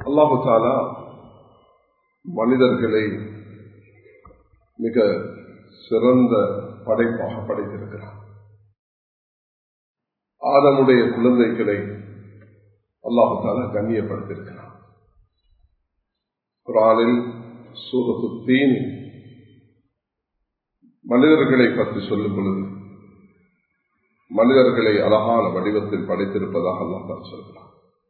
அல்லாஹு தாலா மனிதர்களை மிக சிறந்த படைப்பாக படைத்திருக்கிறார் ஆதமுடைய குழந்தைகளை அல்லாஹு தாலா கண்ணியப்படுத்தியிருக்கிறார் குரானில் சூரத்து தீன் மனிதர்களை பற்றி சொல்லும் பொழுது மனிதர்களை அழகான வடிவத்தில் படைத்திருப்பதாக அல்லாஹ் சொல்கிறார்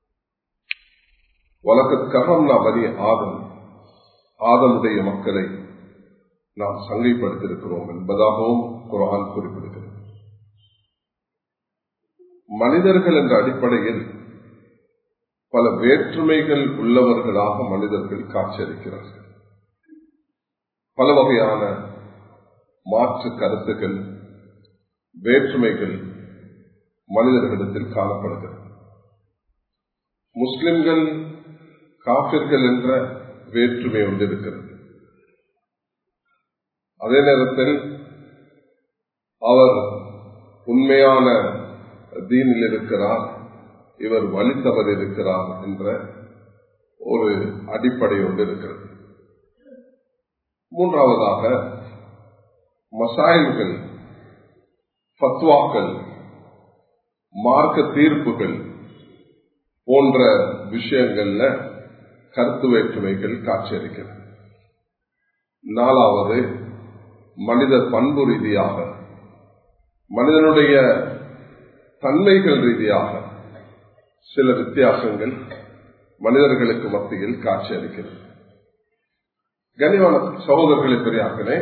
வழக்கற்காக நாம் வரிய ஆதம் ஆதமுடைய மக்களை நாம் சங்கைப்படுத்தியிருக்கிறோம் என்பதாகவும் குரான் குறிப்பிடுகிறது மனிதர்கள் என்ற அடிப்படையில் பல வேற்றுமைகள் உள்ளவர்களாக மனிதர்கள் காட்சியளிக்கிறார்கள் பல வகையான மாற்று கருத்துக்கள் வேற்றுமைகள் மனிதர்களிடத்தில் காணப்படுகிறது முஸ்லிம்கள் காப்பிர்கள் என்ற வேற்றுமை ஒன்று இருக்கிறது அதே நேரத்தில் அவர் உண்மையான தீனில் இருக்கிறார் இவர் வழி தவறு இருக்கிறார் என்ற ஒரு அடிப்படை ஒன்று இருக்கிறது மூன்றாவதாக மசாயல்கள் பத்வாக்கள் மார்க்க தீர்ப்புகள் போன்ற விஷயங்கள்ல கருத்து வேற்றுமைகள் காட்சியளிக்கிறது நாலாவது மனித பண்பு ரீதியாக மனிதனுடைய தன்மைகள் ரீதியாக சில வித்தியாசங்கள் மனிதர்களுக்கு மத்தியில் காட்சியளிக்கிறது கனிவான சகோதரர்களை பெரியார்களே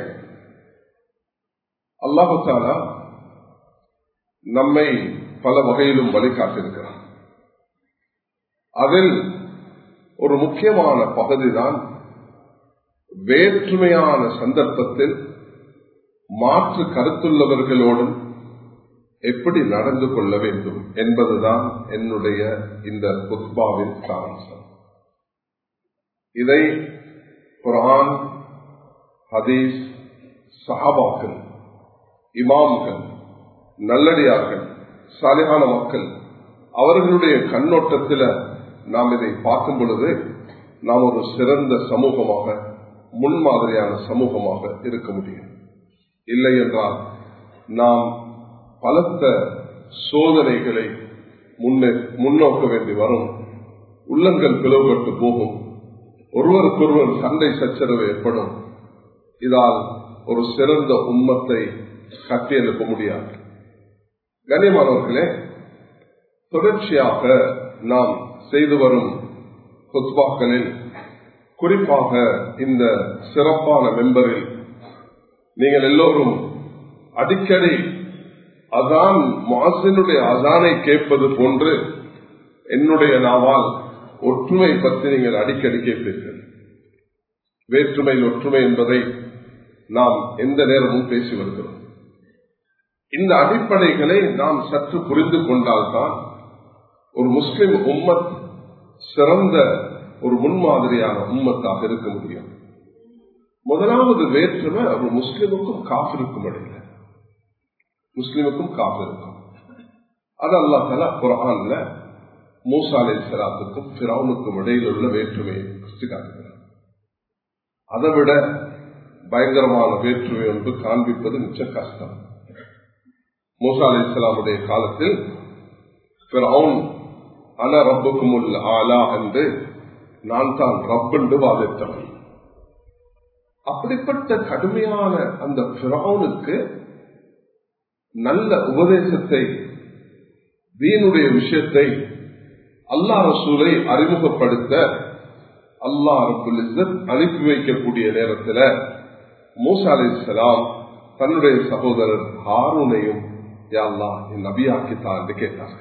அல்லாஹாலா நம்மை பல வகையிலும் வழிகாட்டிருக்கிறார் அதில் ஒரு முக்கியமான பகுதிதான் வேற்றுமையான சந்தர்ப்பத்தில் மாற்று கருத்துள்ளவர்களோடும் எப்படி நடந்து கொள்ள வேண்டும் என்பதுதான் என்னுடைய இந்த புத்பாவின் சாராம்சம் இதை குரான் ஹதீஸ் சஹாபாக்கள் இமாம்கள் நல்லடியார்கள் சாலிகான மக்கள் அவர்களுடைய கண்ணோட்டத்தில் நாம் இதை பார்க்கும் பொழுது நாம் ஒரு சிறந்த சமூகமாக முன்மாதிரியான சமூகமாக இருக்க முடியும் இல்லை என்றால் நாம் பலத்த சோதனைகளை முன்னே முன்னோக்க வேண்டி வரும் உள்ளங்கள் பிளவுபட்டு போகும் ஒருவருக்கொருவர் சண்டை சச்சரவு ஏற்படும் இதால் ஒரு சிறந்த உண்மத்தை கட்டியெழுப்ப முடியாது கண்ணியமானவர்களே தொடர்ச்சியாக நாம் செய்து வரும் கொத்பாக்களில் குறிப்பாக இந்த சிறப்பான மெம்பரில் நீங்கள் எல்லோரும் அடிக்கடி அதான் மாசினுடைய அசானை கேட்பது போன்று என்னுடைய நாவால் ஒற்றுமை பற்றி நீங்கள் அடிக்கடி கேட்பீர்கள் வேற்றுமையில் ஒற்றுமை என்பதை நாம் எந்த நேரமும் பேசி வருகிறோம் இந்த அடிப்படைகளை நாம் சற்று புரிந்து கொண்டால்தான் ஒரு முஸ்லிம் உம்மத் சிறந்த ஒரு முன்மாதிரியான உம்மத்தாக இருக்க முடியும் முதலாவது வேற்றுமை ஒரு முஸ்லிமுக்கும் காப்பிருக்கும் இடையில முஸ்லிமுக்கும் காப்பிருக்கும் அது அல்லா தலா குரான்ல மூசா அலை சலாத்துக்கும் பிராவுனுக்கும் இடையில் உள்ள வேற்றுமையை காட்டுகிறார் அதை விட பயங்கரமான வேற்றுமை ஒன்று காண்பிப்பது மிச்ச கஷ்டம் மூசா அலை இஸ்லாமுடைய காலத்தில் பிறவுன் அன ரப்புக்கும் உள்ள ஆலா என்று நான் தான் ரப் என்று வாதித்தவன் அப்படிப்பட்ட கடுமையான அந்த பிறவுனுக்கு நல்ல உபதேசத்தை தீனுடைய விஷயத்தை அல்லா ரசூலை அறிமுகப்படுத்த அல்லா ரபுல் அனுப்பி வைக்கக்கூடிய நேரத்தில் மூசா அலி இஸ்லாம் தன்னுடைய சகோதரர் ஹாரூனையும் யாழ்லா என் நபியாக்கித்தான் என்று கேட்டார்கள்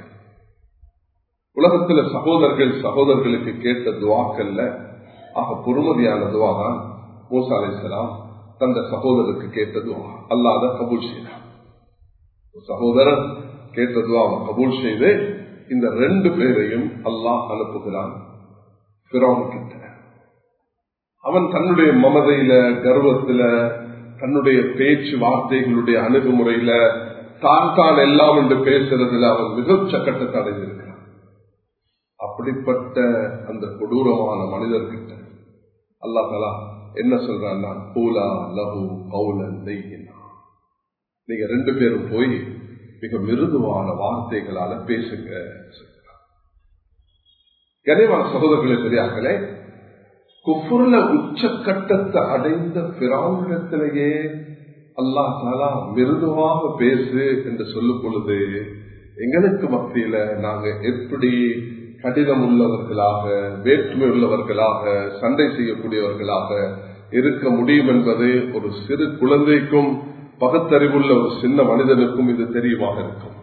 உலகத்துல சகோதரர்கள் சகோதரர்களுக்கு கேட்ட துவாக்கல்ல ஆக பொறுமதியான துவா தான் மூசா அலி இஸ்லாம் தந்த சகோதரருக்கு கேட்ட துவா அல்லாத கபூல் செய்தார் சகோதரர் கேட்ட துவாவை கபூல் செய்து இந்த ரெண்டு பேரையும் அல்லாஹ் அனுப்புகிறான் கிட்ட அவன் தன்னுடைய மமதையில கர்வத்துல தன்னுடைய பேச்சு வார்த்தைகளுடைய அணுகுமுறையில தான் தான் எல்லாம் என்று பேசுறதுல அவன் மிக சக்கட்டத்தை அடைந்திருக்கிறான் அப்ப அப்படிப்பட்ட அந்த கொடூரமான மனிதர்கிட்ட அல்லா தலா என்ன சொல்றான்னா பூலா லஹு கவுலன் லையினா நீங்க ரெண்டு பேரும் போய் மிக மிருதுவான வார்த்தைகளால பேசுங்க கனிவான சகோதரர்களே பெரியார்களே குஃபுர்ல உச்சக்கட்டத்தை அடைந்த பிராவிடத்திலேயே அல்லா தாலா மிருதுவாக பேசு என்று சொல்லும் பொழுது எங்களுக்கு மத்தியில நாங்க எப்படி கடினம் உள்ளவர்களாக வேற்றுமை உள்ளவர்களாக சண்டை செய்யக்கூடியவர்களாக இருக்க முடியும் என்பது ஒரு சிறு குழந்தைக்கும் பகுத்தறிவுள்ள ஒரு சின்ன மனிதனுக்கும் இது தெரியுமாக இருக்கும்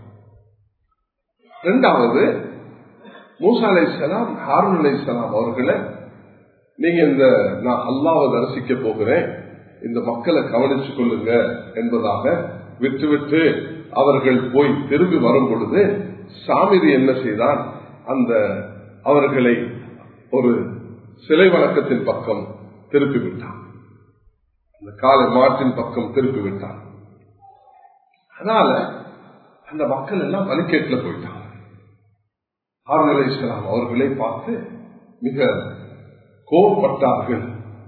இரண்டாவது மூசா அலை சலாம் ஹாரூன் அலை சலாம் அவர்களை நீங்க இந்த நான் அல்லாவை தரிசிக்க போகிறேன் இந்த மக்களை கவனிச்சுக் கொள்ளுங்க என்பதாக விட்டுவிட்டு அவர்கள் போய் திரும்பி வரும் பொழுது சாமிதி என்ன செய்தான் அந்த அவர்களை ஒரு சிலை வணக்கத்தின் பக்கம் திருப்பி விட்டான் அந்த காலை மாட்டின் பக்கம் திருப்பி விட்டான் அதனால அந்த மக்கள் எல்லாம் வலிக்கேட்டுல போயிட்டாங்க ஆறுதலை இஸ்லாம் அவர்களை பார்த்து மிக கோபப்பட்டார்கள்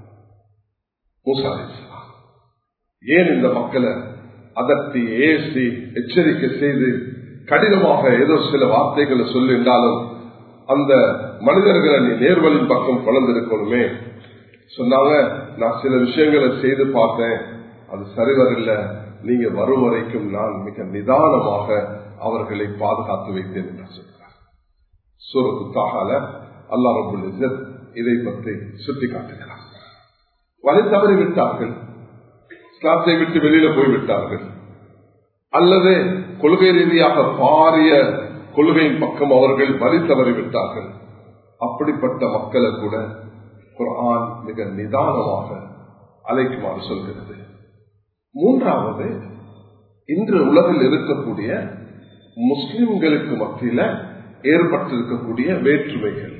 மூசா அலிஸ்லாம் ஏன் இந்த மக்களை அதட்டி ஏசி எச்சரிக்கை செய்து கடினமாக ஏதோ சில வார்த்தைகளை சொல்லிருந்தாலும் அந்த மனிதர்களை நீ நேர்வழியின் பக்கம் குழந்திருக்கணுமே சொன்னாங்க நான் சில விஷயங்களை செய்து பார்த்தேன் அது சரிவரில்லை நீங்க வரும் வரைக்கும் நான் மிக நிதானமாக அவர்களை பாதுகாத்து வைத்தேன் என்று சொல்றார் சூரத்து தாகால அல்லா ரபுல் இசத் இதை பற்றி சுட்டி காட்டுகிறார் வழி தவறி விட்டார்கள் இஸ்லாத்தை விட்டு வெளியில போய்விட்டார்கள் அல்லது கொள்கை ரீதியாக பாரிய கொள்கையின் பக்கம் அவர்கள் வழி தவறி விட்டார்கள் அப்படிப்பட்ட மக்களை கூட குரான் மிக நிதானமாக அழைக்குமாறு சொல்கிறது மூன்றாவது இன்று உலகில் இருக்கக்கூடிய முஸ்லிம்களுக்கு மத்தியில ஏற்பட்டிருக்கக்கூடிய வேற்றுமைகள்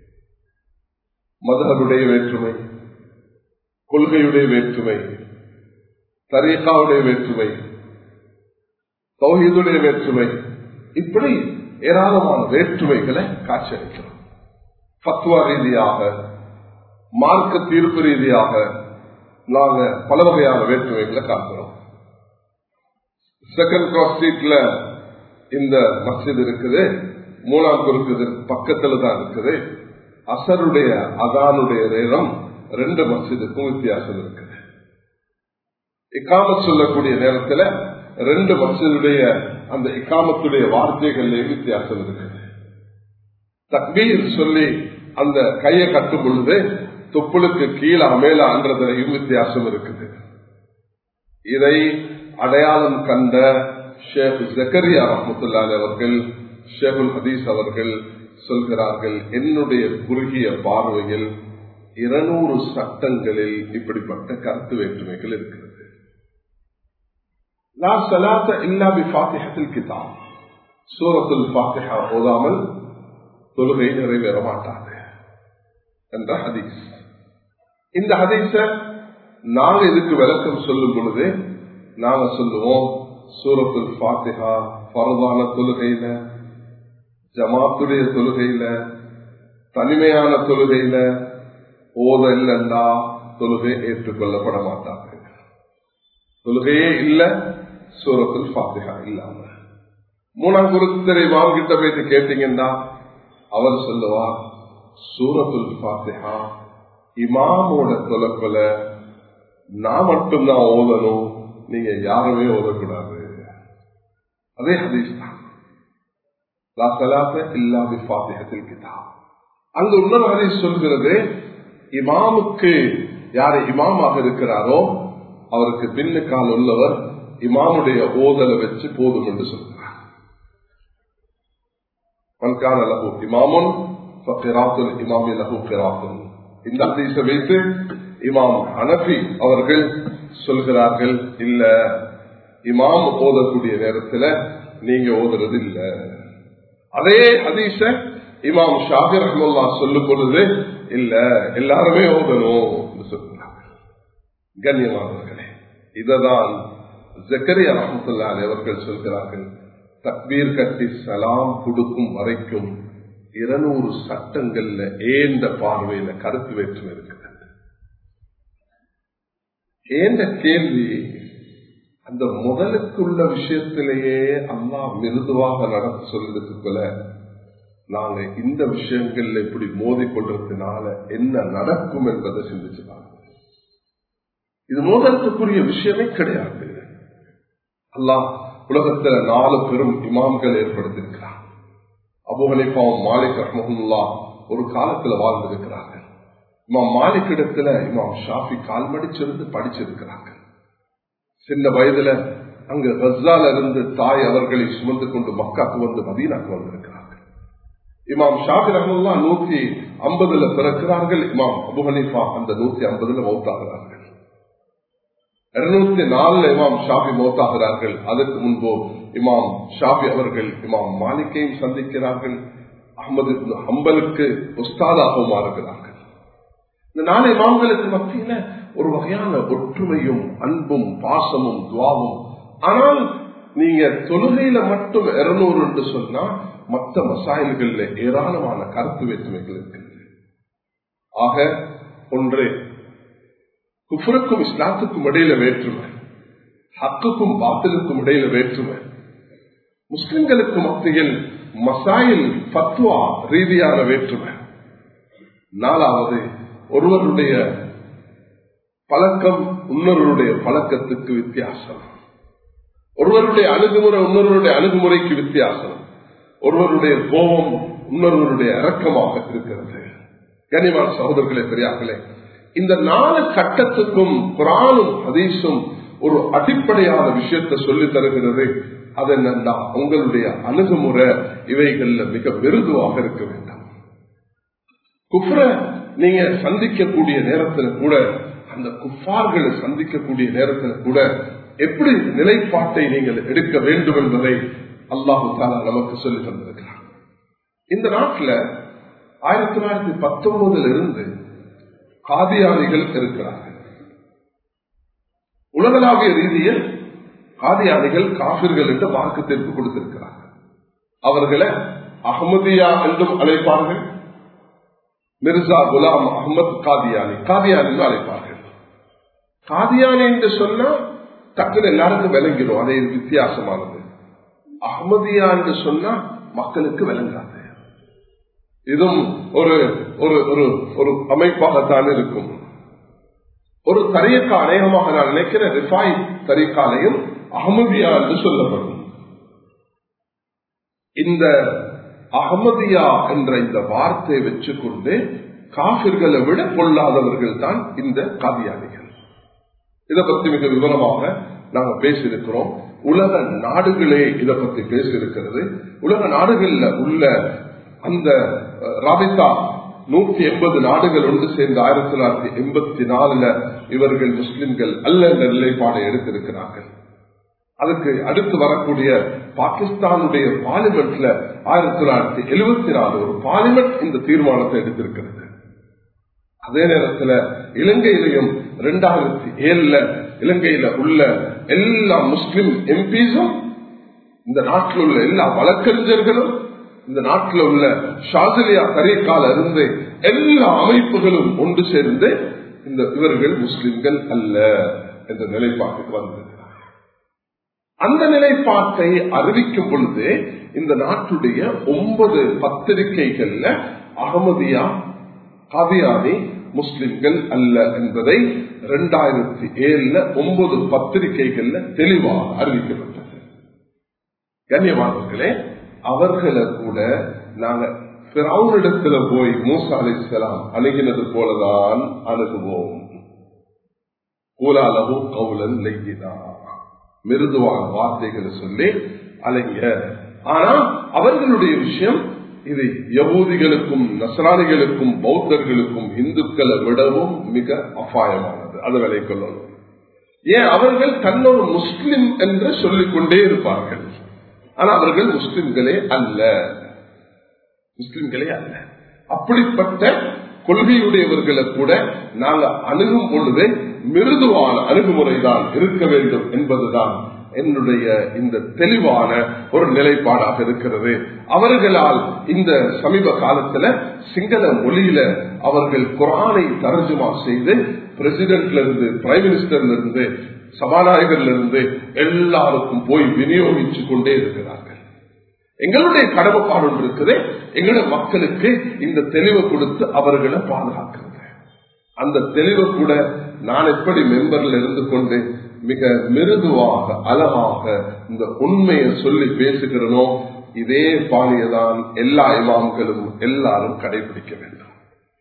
மதனுடைய வேற்றுமை கொள்கையுடைய வேற்றுமை தரீகாவுடைய வேற்றுமை தௌஹீதுடைய வேற்றுமை இப்படி ஏராளமான வேற்றுமைகளை காட்சியளிக்கிறோம் பத்துவா ரீதியாக மார்க்க தீர்ப்பு ரீதியாக நாங்க பல வகையான வேற்றுமைகளை காக்கிறோம் செகண்ட் கிராஸ் ஸ்ட்ரீட்ல இந்த மஸ்ஜித் இருக்குது மூணாம் குறுக்கு பக்கத்துல தான் இருக்குது அசருடைய அதானுடைய நேரம் ரெண்டு மஸ்ஜிதுக்கும் வித்தியாசம் இருக்குது இக்காமத் சொல்லக்கூடிய நேரத்தில் ரெண்டு மஸ்ஜிதுடைய அந்த இக்காமத்துடைய வார்த்தைகள்ல வித்தியாசம் இருக்குது தக்பீர் சொல்லி அந்த கையை கட்டும் பொழுது தொப்புளுக்கு கீழே மேலான்றதுலையும் வித்தியாசம் இருக்குது இதை அடையாளம் கண்ட ஷேக் ஜக்கரியா ரஹமத்துல்லால் அவர்கள் ஷேகுல் ஹதீஸ் அவர்கள் சொல்கிறார்கள் என்னுடைய குறுகிய பார்வையில் இருநூறு சட்டங்களில் இப்படிப்பட்ட கருத்து வேற்றுமைகள் இருக்கிறது சூரத்துல் பாத்திஹா ஓதாமல் தொழுகை நிறைவேற மாட்டாது என்ற ஹதீஸ் இந்த ஹதீஸ நாங்க இதுக்கு விளக்கம் சொல்லும் பொழுது நாங்க சொல்லுவோம் சூரத்துல் பாத்திஹா பரவான தொழுகையில ஜமாத்துடைய தொழுகையில தனிமையான தொழுகையில ஓத இல்லைன்னா தொழுகை ஏற்றுக்கொள்ளப்பட மாட்டாங்க தொழுகையே இல்ல சூரத்தில் பாத்திகா இல்லாம மூணாம் குருத்தரை வாங்கிட்ட போயிட்டு கேட்டீங்கன்னா அவர் சொல்லுவார் சூரத்துல் பாத்திகா இமாமோட தொலைப்புல நான் மட்டும்தான் ஓதணும் நீங்க யாருமே ஓதக்கூடாது அதே ஹதீஸ் தான் அங்கு இன்னொரு ஹதீஸ் சொல்கிறது இமாமுக்கு யாரு இமாமாக இருக்கிறாரோ அவருக்கு பின்னுக்கால் உள்ளவர் இமாமுடைய ஓதலை வச்சு போதும் என்று சொல்கிறார் இமாமுன் இமாமி லகு கிராத்துன் இந்த ஹதீஸை வைத்து இமாம் ஹனபி அவர்கள் சொல்கிறார்கள் இல்ல இமாம் ஓதக்கூடிய நேரத்துல நீங்க ஓதுறது இல்ல அதே ஹதீஸ இமாம் ஷாபி ரஹமுல்லா சொல்லும் பொழுது இல்ல எல்லாருமே ஓதணும் சொல்கிறாங்க கண்ணியமானவர்களே இததான் ஜக்கரியா ரஹமத்துல்லா அவர்கள் சொல்கிறார்கள் தக்பீர் கட்டி சலாம் கொடுக்கும் வரைக்கும் இருநூறு சட்டங்கள்ல ஏந்த பார்வையில கருத்து வேற்றுமை இருக்கிறது ஏந்த கேள்வி அந்த முதலுக்குள்ள விஷயத்திலேயே அல்லா மிருதுவாக நடத்த சொல்றதுக்கு போல நாங்க இந்த விஷயங்கள்ல இப்படி மோதி கொள்றதுனால என்ன நடக்கும் என்பதை சிந்திச்சு பாருங்க இது மோதலுக்குரிய விஷயமே கிடையாது அல்லாஹ் உலகத்துல நாலு பெரும் இமாம்கள் ஏற்படுத்தியிருக்கிறார் அபுஹனிபாவும் மாலிக் ரஹமுல்லா ஒரு காலத்துல வாழ்ந்திருக்கிறார்கள் இமாம் மாலிக் இடத்துல இமாம் ஷாஃபி கால் மடிச்சிருந்து படிச்சிருக்கிறாங்க சின்ன வயதுல அங்கு ரஸ்லால இருந்து தாய் அவர்களை சுமந்து கொண்டு மக்காக்கு வந்து மதீனாக்கு வந்திருக்கிறார்கள் இமாம் ஷாஃபி ரஹமுல்லா நூத்தி ஐம்பதுல பிறக்கிறார்கள் இமாம் அபு ஹனீஃபா அந்த நூத்தி ஐம்பதுல மௌத்தாகிறார்கள் இருநூத்தி நாலுல இமாம் ஷாஃபி மௌத்தாகிறார்கள் அதற்கு முன்போ இமாம் ஷாஃபி அவர்கள் இமாம் மாலிக்கையும் சந்திக்கிறார்கள் அகமது ஹம்பலுக்கு உஸ்தாதாக மாறுகிறார்கள் இந்த நாலு இமாம்களுக்கு மத்தியில ஒரு வகையான ஒற்றுமையும் அன்பும் பாசமும் துவாவும் ஆனால் நீங்க தொழுகையில மட்டும் இருநூறு என்று சொன்னா மற்ற மசாயல்கள்ல ஏராளமான கருத்து வேற்றுமைகள் இருக்கிறது ஆக ஒன்று குஃபருக்கும் இஸ்லாத்துக்கும் இடையில வேற்றுமை ஹக்குக்கும் பாத்திலுக்கும் இடையில வேற்றுமை முஸ்லிம்களுக்கு மத்தியில் மசாயில் பத்வா ரீதியான வேற்றுமை நாலாவது ஒருவருடைய பழக்கம் இன்னொருவருடைய பழக்கத்துக்கு வித்தியாசம் ஒருவருடைய அணுகுமுறை இன்னொருவருடைய அணுகுமுறைக்கு வித்தியாசம் ஒருவருடைய கோபம் இன்னொருவருடைய இறக்கமாக இருக்கிறது கனிமான சகோதரர்களே பெரியார்களே இந்த நாலு கட்டத்துக்கும் குரானும் ஹதீஸும் ஒரு அடிப்படையான விஷயத்தை சொல்லி தருகிறது அது என்னன்னா உங்களுடைய அணுகுமுறை இவைகள்ல மிக மிருதுவாக இருக்க வேண்டாம் குஃப்ர நீங்க சந்திக்கக்கூடிய நேரத்தில் கூட அந்த குஃபார்களை சந்திக்கக்கூடிய நேரத்தில் கூட எப்படி நிலைப்பாட்டை நீங்கள் எடுக்க வேண்டும் என்பதை அல்லாஹு தாலா நமக்கு சொல்லி தந்திருக்கிறார் இந்த நாட்டில் ஆயிரத்தி தொள்ளாயிரத்தி பத்தொன்பதுல இருந்து காதியானிகள் இருக்கிறார்கள் உலகளாவிய ரீதியில் காதியானிகள் காபிர்கள் என்று மார்க்கத்திற்கு கொடுத்திருக்கிறார்கள் அவர்களை அகமதியா என்றும் அழைப்பார்கள் மிர்சா குலாம் அகமது காதியானி காதியானி என்று அழைப்பார்கள் காதியானி என்று சொன்னா டக்குனு எல்லாருக்கும் விளங்கிடும் அதே வித்தியாசமானது அகமதியா என்று சொன்னா மக்களுக்கு விளங்காது இதுவும் ஒரு ஒரு ஒரு ஒரு அமைப்பாகத்தான் இருக்கும் ஒரு தரியக்கா அநேகமாக நான் நினைக்கிறேன் ரிஃபாய் தரிக்காலையும் அகமதியா என்று சொல்லப்படும் இந்த அகமதியா என்ற இந்த வார்த்தையை வச்சுக்கொண்டு காபிர்களை விட கொள்ளாதவர்கள் தான் இந்த காதியானிகள் இதை பத்தி மிக விவரமாக நாங்க பேசியிருக்கிறோம் உலக நாடுகளே இதை பத்தி பேசியிருக்கிறது உலக நாடுகள்ல உள்ள அந்த ராபிதா நூத்தி எண்பது நாடுகள் ஒன்று சேர்ந்து ஆயிரத்தி தொள்ளாயிரத்தி எண்பத்தி நாலுல இவர்கள் முஸ்லிம்கள் அல்ல என்ற நிலைப்பாடை எடுத்திருக்கிறார்கள் அதுக்கு அடுத்து வரக்கூடிய பாகிஸ்தானுடைய பார்லிமெண்ட்ல ஆயிரத்தி தொள்ளாயிரத்தி எழுபத்தி நாலு ஒரு பார்லிமெண்ட் இந்த தீர்மானத்தை எடுத்திருக்கிறது அதே நேரத்தில் இலங்கையிலையும் இரண்டாயிரத்தி ஏழுல இலங்கையில உள்ள எல்லா முஸ்லிம் எம்பிஸும் இந்த நாட்டில் உள்ள எல்லா வழக்கறிஞர்களும் இந்த நாட்டில் உள்ள ஷாசிலியா தரீக்கால இருந்து எல்லா அமைப்புகளும் ஒன்று சேர்ந்து இந்த இவர்கள் முஸ்லிம்கள் அல்ல என்ற நிலைப்பாட்டுக்கு வந்திருக்கிறார் அந்த நிலைப்பாட்டை அறிவிக்கும் பொழுது இந்த நாட்டுடைய ஒன்பது பத்திரிகைகள்ல அகமதியா காதியானி முஸ்லிம்கள் அல்ல என்பதை இரண்டாயிரத்தி ஏழுல ஒன்பது பத்திரிகைகள்ல தெளிவாக அறிவிக்கப்பட்டது கண்ணியமானவர்களே அவர்களை கூட நாங்க இடத்துல போய் மூசா அலிஸ்லாம் அணுகினது போலதான் அணுகுவோம் கூலாலகு கவுலன் லெய்யிதா மிருதுவான வார்த்தைகளை சொல்லி அலைங்க ஆனா அவர்களுடைய விஷயம் இது யகூதிகளுக்கும் நசராணிகளுக்கும் பௌத்தர்களுக்கும் இந்துக்களை விடவும் மிக அபாயமானது அதை விலை கொள்ளணும் ஏன் அவர்கள் தன்னொரு முஸ்லிம் என்று சொல்லிக் கொண்டே இருப்பார்கள் ஆனா அவர்கள் முஸ்லிம்களே அல்ல முஸ்லிம்களே அல்ல அப்படிப்பட்ட கொள்கையுடையவர்களை கூட நாங்கள் அணுகும் பொழுது மிருதுவான அணுகுமுறை தான் இருக்க வேண்டும் என்பதுதான் என்னுடைய இந்த தெளிவான ஒரு நிலைப்பாடாக இருக்கிறது அவர்களால் இந்த சமீப காலத்துல சிங்கள மொழியில அவர்கள் குரானை தரஜுமா செய்து பிரசிடென்ட்ல இருந்து பிரைம் மினிஸ்டர்ல இருந்து சபாநாயகர்ல இருந்து எல்லாருக்கும் போய் விநியோகிச்சு கொண்டே இருக்கிறார்கள் எங்களுடைய கடமைப்பாடு ஒன்று இருக்குது எங்களுடைய மக்களுக்கு இந்த தெளிவை கொடுத்து அவர்களை பாதுகாக்கிறது அந்த தெளிவை கூட நான் எப்படி மெம்பர்ல இருந்து கொண்டு மிக மிருதுவாக அழகாக இந்த உண்மையை சொல்லி பேசுகிறனோ இதே பாணியதான் எல்லா இமாம்களும் எல்லாரும் கடைபிடிக்க வேண்டும்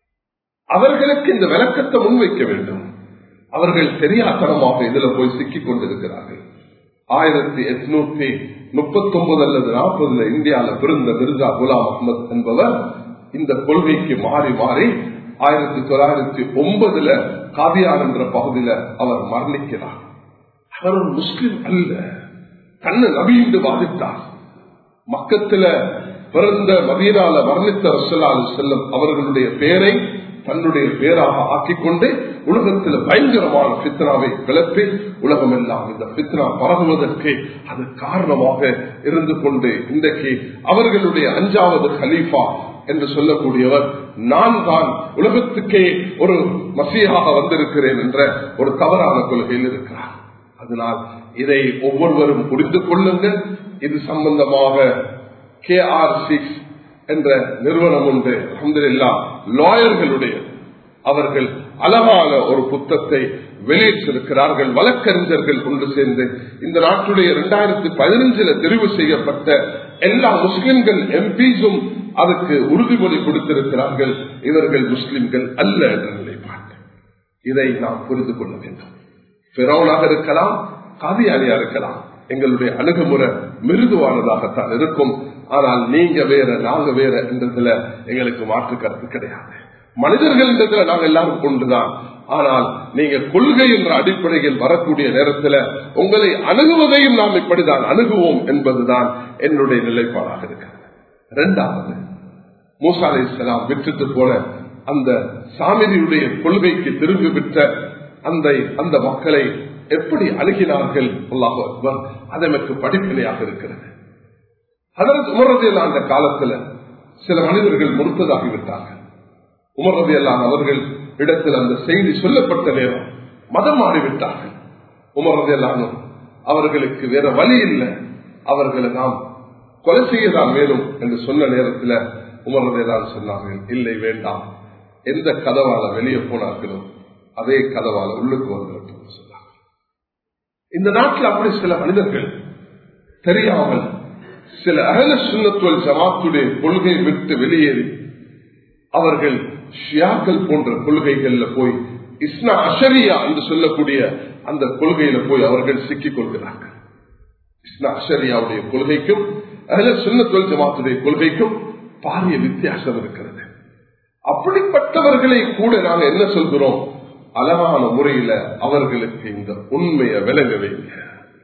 அவர்களுக்கு இந்த விளக்கத்தை முன்வைக்க வேண்டும் அவர்கள் தெரியாத்தனமாக இதுல போய் சிக்கிக் கொண்டிருக்கிறார்கள் ஆயிரத்தி எட்நூத்தி முப்பத்தி ஒன்பது அல்லது நாற்பதுல இந்தியாவில பிறந்த மிர்சா குலாம் அஹமத் என்பவர் இந்த கொள்கைக்கு மாறி மாறி ஆயிரத்தி தொள்ளாயிரத்தி ஒன்பதுல காதியார் என்ற பகுதியில அவர் மரணிக்கிறார் அவர் ஒரு முஸ்லிம் அல்ல கண்ணு நபி என்று வாதித்தார் மக்கத்துல பிறந்த மதீனால மரணித்த ரசலாலு செல்லம் அவர்களுடைய பெயரை தன்னுடைய பேராக ஆக்கிக்கொண்டு உலகத்தில் பயங்கரமான பித்னாவை கிளப்பி உலகம் எல்லாம் இந்த பித்னா பரவுவதற்கு அது காரணமாக இருந்து கொண்டு இன்றைக்கு அவர்களுடைய அஞ்சாவது கலீஃபா என்று சொல்லக்கூடியவர் நான் தான் உலகத்துக்கே ஒரு மசியாக வந்திருக்கிறேன் என்ற ஒரு தவறான கொள்கையில் இருக்கிறார் அதனால் இதை ஒவ்வொருவரும் புரிந்து கொள்ளுங்கள் இது சம்பந்தமாக கே ஆர் சிக்ஸ் என்ற நிறுவனம் உண்டு அஹமதுல்லா லாயர்களுடைய அவர்கள் அழகான ஒரு புத்தத்தை வெளியிட்டிருக்கிறார்கள் வழக்கறிஞர்கள் கொண்டு சேர்ந்து இந்த நாட்டுடைய இரண்டாயிரத்தி பதினஞ்சுல தெரிவு செய்யப்பட்ட எல்லா முஸ்லிம்கள் எம்பிஸும் அதுக்கு உறுதிமொழி கொடுத்திருக்கிறார்கள் இவர்கள் முஸ்லிம்கள் அல்ல என்ற நிலைப்பாடு இதை நாம் புரிந்து கொள்ள வேண்டும் பிறவனாக இருக்கலாம் காதியானியா இருக்கலாம் எங்களுடைய அணுகுமுறை மிருதுவானதாகத்தான் இருக்கும் ஆனால் நீங்க வேற நாங்க வேற என்றதுல எங்களுக்கு மாற்று கருத்து கிடையாது மனிதர்கள் என்றதுல நாங்க எல்லாரும் கொண்டுதான் ஆனால் நீங்க கொள்கை என்ற அடிப்படையில் வரக்கூடிய நேரத்தில் உங்களை அணுகுவதையும் நாம் இப்படிதான் அணுகுவோம் என்பதுதான் என்னுடைய நிலைப்பாடாக இருக்கிறது இரண்டாவது மூசா அலை இஸ்லாம் விட்டுட்டு போன அந்த சாமிரியுடைய கொள்கைக்கு திரும்பி விட்ட அந்த அந்த மக்களை எப்படி அணுகினார்கள் அல்லாஹ் அக்பர் அது எனக்கு படிப்பினையாக இருக்கிறது அதற்கு உமரதியல் அந்த காலத்துல சில மனிதர்கள் முறுத்ததாகிவிட்டார்கள் உமரதியல்லான் அவர்கள் இடத்தில் அந்த செய்தி சொல்லப்பட்ட நேரம் மதம் மாறிவிட்டார்கள் உமரதியல்லானும் அவர்களுக்கு வேற வழி இல்லை அவர்களை நாம் கொலை செய்யதான் மேலும் என்று சொன்ன நேரத்தில் உமரதியல்லான் சொன்னார்கள் இல்லை வேண்டாம் எந்த கதவால வெளியே போனார்களோ அதே கதவால உள்ளுக்கு வந்துவிட்டோம் சொன்னார்கள் இந்த நாட்டில் அப்படி சில மனிதர்கள் தெரியாமல் சில அகல சுண்ணத்துவல் ஜமாத்துடைய கொள்கை விட்டு வெளியேறி அவர்கள் ஷியாக்கள் போன்ற கொள்கைகள்ல போய் இஸ்னா அஷரியா என்று சொல்லக்கூடிய அந்த கொள்கையில போய் அவர்கள் சிக்கிக் கொள்கிறார்கள் இஸ்னா அஷரியாவுடைய கொள்கைக்கும் அகல சுண்ணத்துவல் ஜமாத்துடைய கொள்கைக்கும் பாரிய வித்தியாசம் இருக்கிறது அப்படிப்பட்டவர்களை கூட நாங்க என்ன சொல்கிறோம் அழகான முறையில அவர்களுக்கு இந்த உண்மையை விளங்கவே இல்லை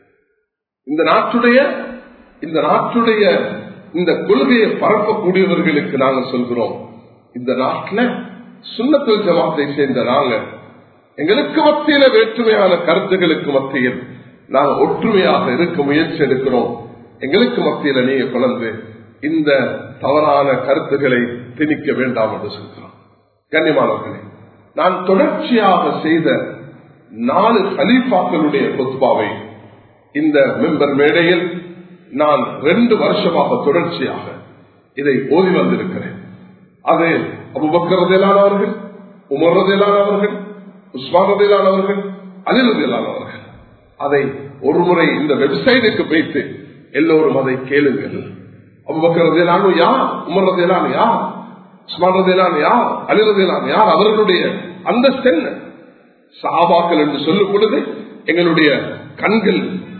இந்த நாட்டுடைய இந்த நாட்டுடைய இந்த கொள்கையை பரப்பக்கூடியவர்களுக்கு நாங்க சொல்கிறோம் இந்த நாட்டில் சுண்ணத்துல் ஜமாத்தை சேர்ந்த நாங்க எங்களுக்கு மத்தியில வேற்றுமையான கருத்துகளுக்கு மத்தியில் நாங்க ஒற்றுமையாக இருக்க முயற்சி எடுக்கிறோம் எங்களுக்கு மத்தியில நீங்க குழந்து இந்த தவறான கருத்துக்களை திணிக்க வேண்டாம் என்று சொல்கிறோம் கண்ணியமானவர்களே நான் தொடர்ச்சியாக செய்த நாலு கலீஃபாக்களுடைய கொத்பாவை இந்த மெம்பர் மேடையில் நான் ரெண்டு வருஷமாக தொடர்ச்சியாக இதை ஓதி வந்திருக்கிறேன் அது அபுபக்கரதிலானவர்கள் உமர்றதிலானவர்கள் உஸ்மானதிலானவர்கள் அலிரதிலானவர்கள் அதை ஒரு முறை இந்த வெப்சைட்டுக்கு போயிட்டு எல்லோரும் அதை கேளுங்கள் அபுபக்கரதிலானு யார் உமர்றதிலான யார் உஸ்மானதிலான யார் அலிரதிலான யார் அவர்களுடைய அந்த என்ன சாபாக்கள் என்று சொல்லும் பொழுது எங்களுடைய கண்கள்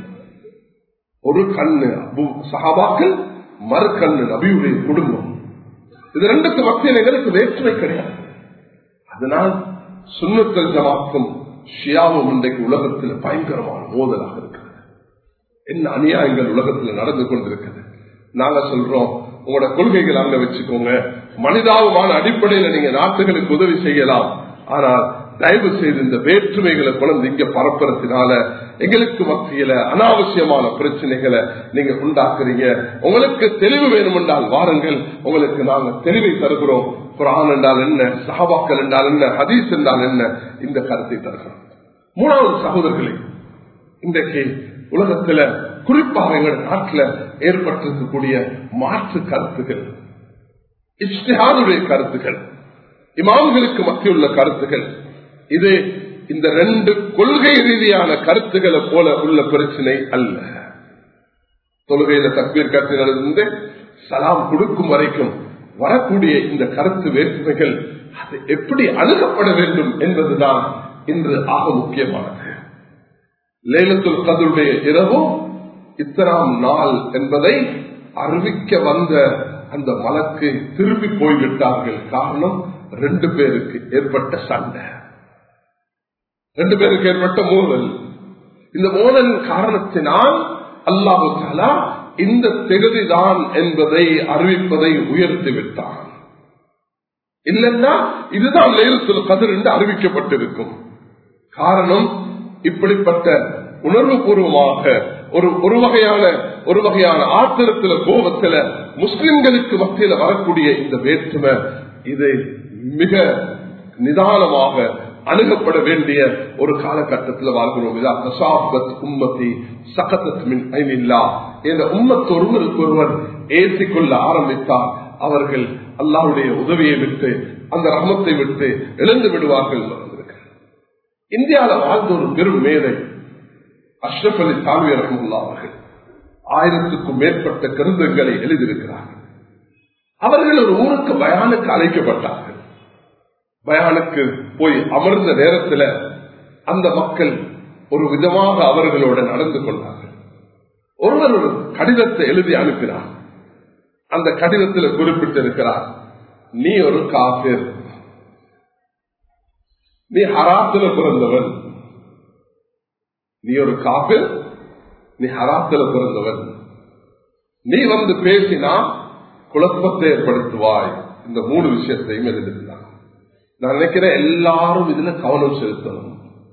ஒரு கண்ணு சகாபாக்கள் மறு கண்ணு நபியுடைய குடும்பம் இது ரெண்டுக்கு மத்தியில் எங்களுக்கு வேற்றுமை கிடையாது அதனால் சுண்ணத்தல் ஜமாத்தும் ஷியாவும் இன்றைக்கு உலகத்தில் பயங்கரமான மோதலாக இருக்கிறது என்ன அநியாயங்கள் உலகத்தில் நடந்து கொண்டிருக்கிறது நாங்க சொல்றோம் உங்களோட கொள்கைகள் அங்க வச்சுக்கோங்க மனிதாபமான அடிப்படையில நீங்க நாட்டுகளுக்கு உதவி செய்யலாம் ஆனால் தயவு செய்து இந்த வேற்றுமைகளை குழந்தை இங்க பரப்புறதுனால எங்களுக்கு மத்தியில அனாவசியமான பிரச்சனைகளை நீங்க உண்டாக்குறீங்க உங்களுக்கு தெளிவு வேணும் என்றால் வாருங்கள் உங்களுக்கு நாங்க தெளிவை தருகிறோம் குரான் என்றால் என்ன சஹாபாக்கள் என்றால் என்ன ஹதீஸ் என்றால் என்ன இந்த கருத்தை தருகிறோம் மூணாவது சகோதரர்களே இன்றைக்கு உலகத்துல குறிப்பாக எங்கள் நாட்டில் ஏற்பட்டிருக்கக்கூடிய மாற்று கருத்துகள் இஷ்டிஹாருடைய கருத்துக்கள் இமாம்களுக்கு மத்தியுள்ள கருத்துக்கள் இது இந்த ரெண்டு கொள்கை ரீதியான கருத்துக்களை போல உள்ள பிரச்சனை அல்ல தொழுகையில தக்பீர் கருத்திலிருந்து சலாம் கொடுக்கும் வரைக்கும் வரக்கூடிய இந்த கருத்து வேற்றுமைகள் அது எப்படி அணுகப்பட வேண்டும் என்பதுதான் இன்று ஆக முக்கியமானது லேலத்துல் கதருடைய இரவும் இத்தனாம் நாள் என்பதை அறிவிக்க வந்த அந்த மலக்கு திரும்பி போய்விட்டார்கள் காரணம் ரெண்டு பேருக்கு ஏற்பட்ட சண்டை ரெண்டு பேருக்கு ஏற்பட்ட மோதல் இந்த மோதலின் காரணத்தினால் அல்லாஹு தாலா இந்த தெகுதிதான் என்பதை அறிவிப்பதை உயர்த்தி விட்டான் இல்லைன்னா இதுதான் லேலத்தில் கதிர் என்று அறிவிக்கப்பட்டிருக்கும் காரணம் இப்படிப்பட்ட உணர்வு பூர்வமாக ஒரு ஒரு வகையான ஒரு வகையான ஆத்திரத்துல கோபத்துல முஸ்லிம்களுக்கு மத்தியில வரக்கூடிய இந்த வேற்றுமை இது மிக நிதானமாக அணுகப்பட வேண்டிய ஒரு காலகட்டத்தில் வாழ்கிறோம் இதா தசாபத் உம்மத்தி சகத்தத் மின் ஐமில்லா இந்த உம்மத்து ஒருவருக்கு ஒருவர் ஏற்றிக்கொள்ள ஆரம்பித்தால் அவர்கள் அல்லாவுடைய உதவியை விட்டு அந்த ரமத்தை விட்டு எழுந்து விடுவார்கள் இந்தியாவில் வாழ்ந்த ஒரு பெரும் மேதை அஷ்ரப் அலி தால்வி ரஹமுல்லா அவர்கள் ஆயிரத்துக்கும் மேற்பட்ட கருந்தங்களை எழுதியிருக்கிறார்கள் அவர்கள் ஒரு ஊருக்கு பயானுக்கு அழைக்கப்பட்டார்கள் பயானுக்கு போய் அமர்ந்த நேரத்தில் அந்த மக்கள் ஒரு விதமாக அவர்களோட நடந்து கொண்டார்கள் ஒருவர் ஒரு கடிதத்தை எழுதி அனுப்பினார் அந்த கடிதத்தில் குறிப்பிட்டிருக்கிறார் நீ ஒரு காபிர் நீ ஹராத்துல பிறந்தவன் நீ ஒரு காபிர் நீ ஹராத்துல பிறந்தவன் நீ வந்து பேசினா குழப்பத்தை ஏற்படுத்துவாய் இந்த மூணு விஷயத்தையும் எழுதிருந்தான் நான் நினைக்கிறேன் எல்லாரும் இதுல கவனம் செலுத்தணும்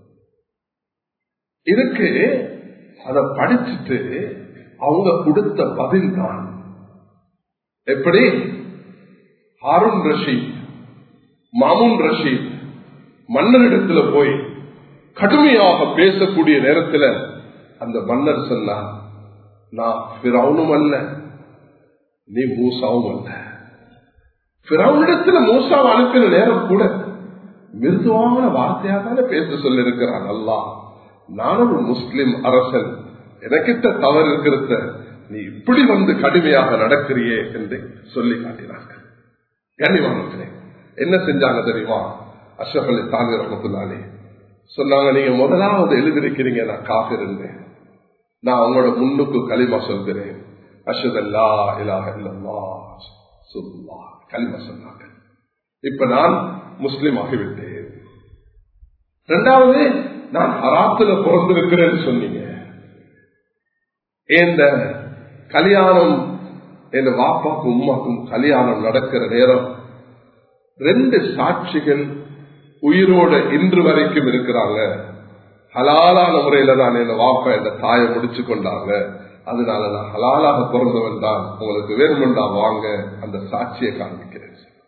இதுக்கு அதை படிச்சுட்டு அவங்க கொடுத்த பதில் தான் எப்படி ஹாரூன் ரஷீத் மாமுன் ரஷீத் மன்னரிடத்துல போய் கடுமையாக பேசக்கூடிய நேரத்தில் அந்த மன்னர் சொன்னார் நான் பிறவுனும் அல்ல நீ மூசாவும் அல்ல பிறவுனிடத்துல மூசாவை அனுப்பின நேரம் கூட மிருதுவான வார்த்தையாக தானே பேச சொல்லிருக்கிறான் அல்லா நான் ஒரு முஸ்லிம் அரசன் எனக்கிட்ட தவறு இருக்கிறத நீ இப்படி வந்து கடுமையாக நடக்கிறியே என்று சொல்லி காட்டினார்கள் கண்ணிவானே என்ன செஞ்சாங்க தெரியுமா அஷ்ரப் அலி தாங்க ரமத்துல்லாலே சொன்னாங்க நீங்க முதலாவது எழுதிருக்கிறீங்க நான் காத்திருந்தேன் நான் உங்களோட முன்னுக்கு களிமா சொல்கிறேன் அஷதல்லா இலாஹ இல்லல்லா சொல்லா களிமா சொன்னாங்க இப்ப நான் முஸ்லிம் ஆகிவிட்டேன் இரண்டாவது நான் ஹராத்துல பிறந்திருக்கிறேன்னு சொன்னீங்க இந்த கல்யாணம் என் வாப்பாக்கும் உமாக்கும் கல்யாணம் நடக்கிற நேரம் ரெண்டு சாட்சிகள் உயிரோட இன்று வரைக்கும் இருக்கிறாங்க ஹலாலான முறையில தான் என் வாப்பா என் தாயை முடிச்சு கொண்டாங்க அதனால நான் ஹலாலாக பிறந்தவன் தான் உங்களுக்கு வேணுமெண்டா வாங்க அந்த சாட்சியை காண்பிக்கிறேன்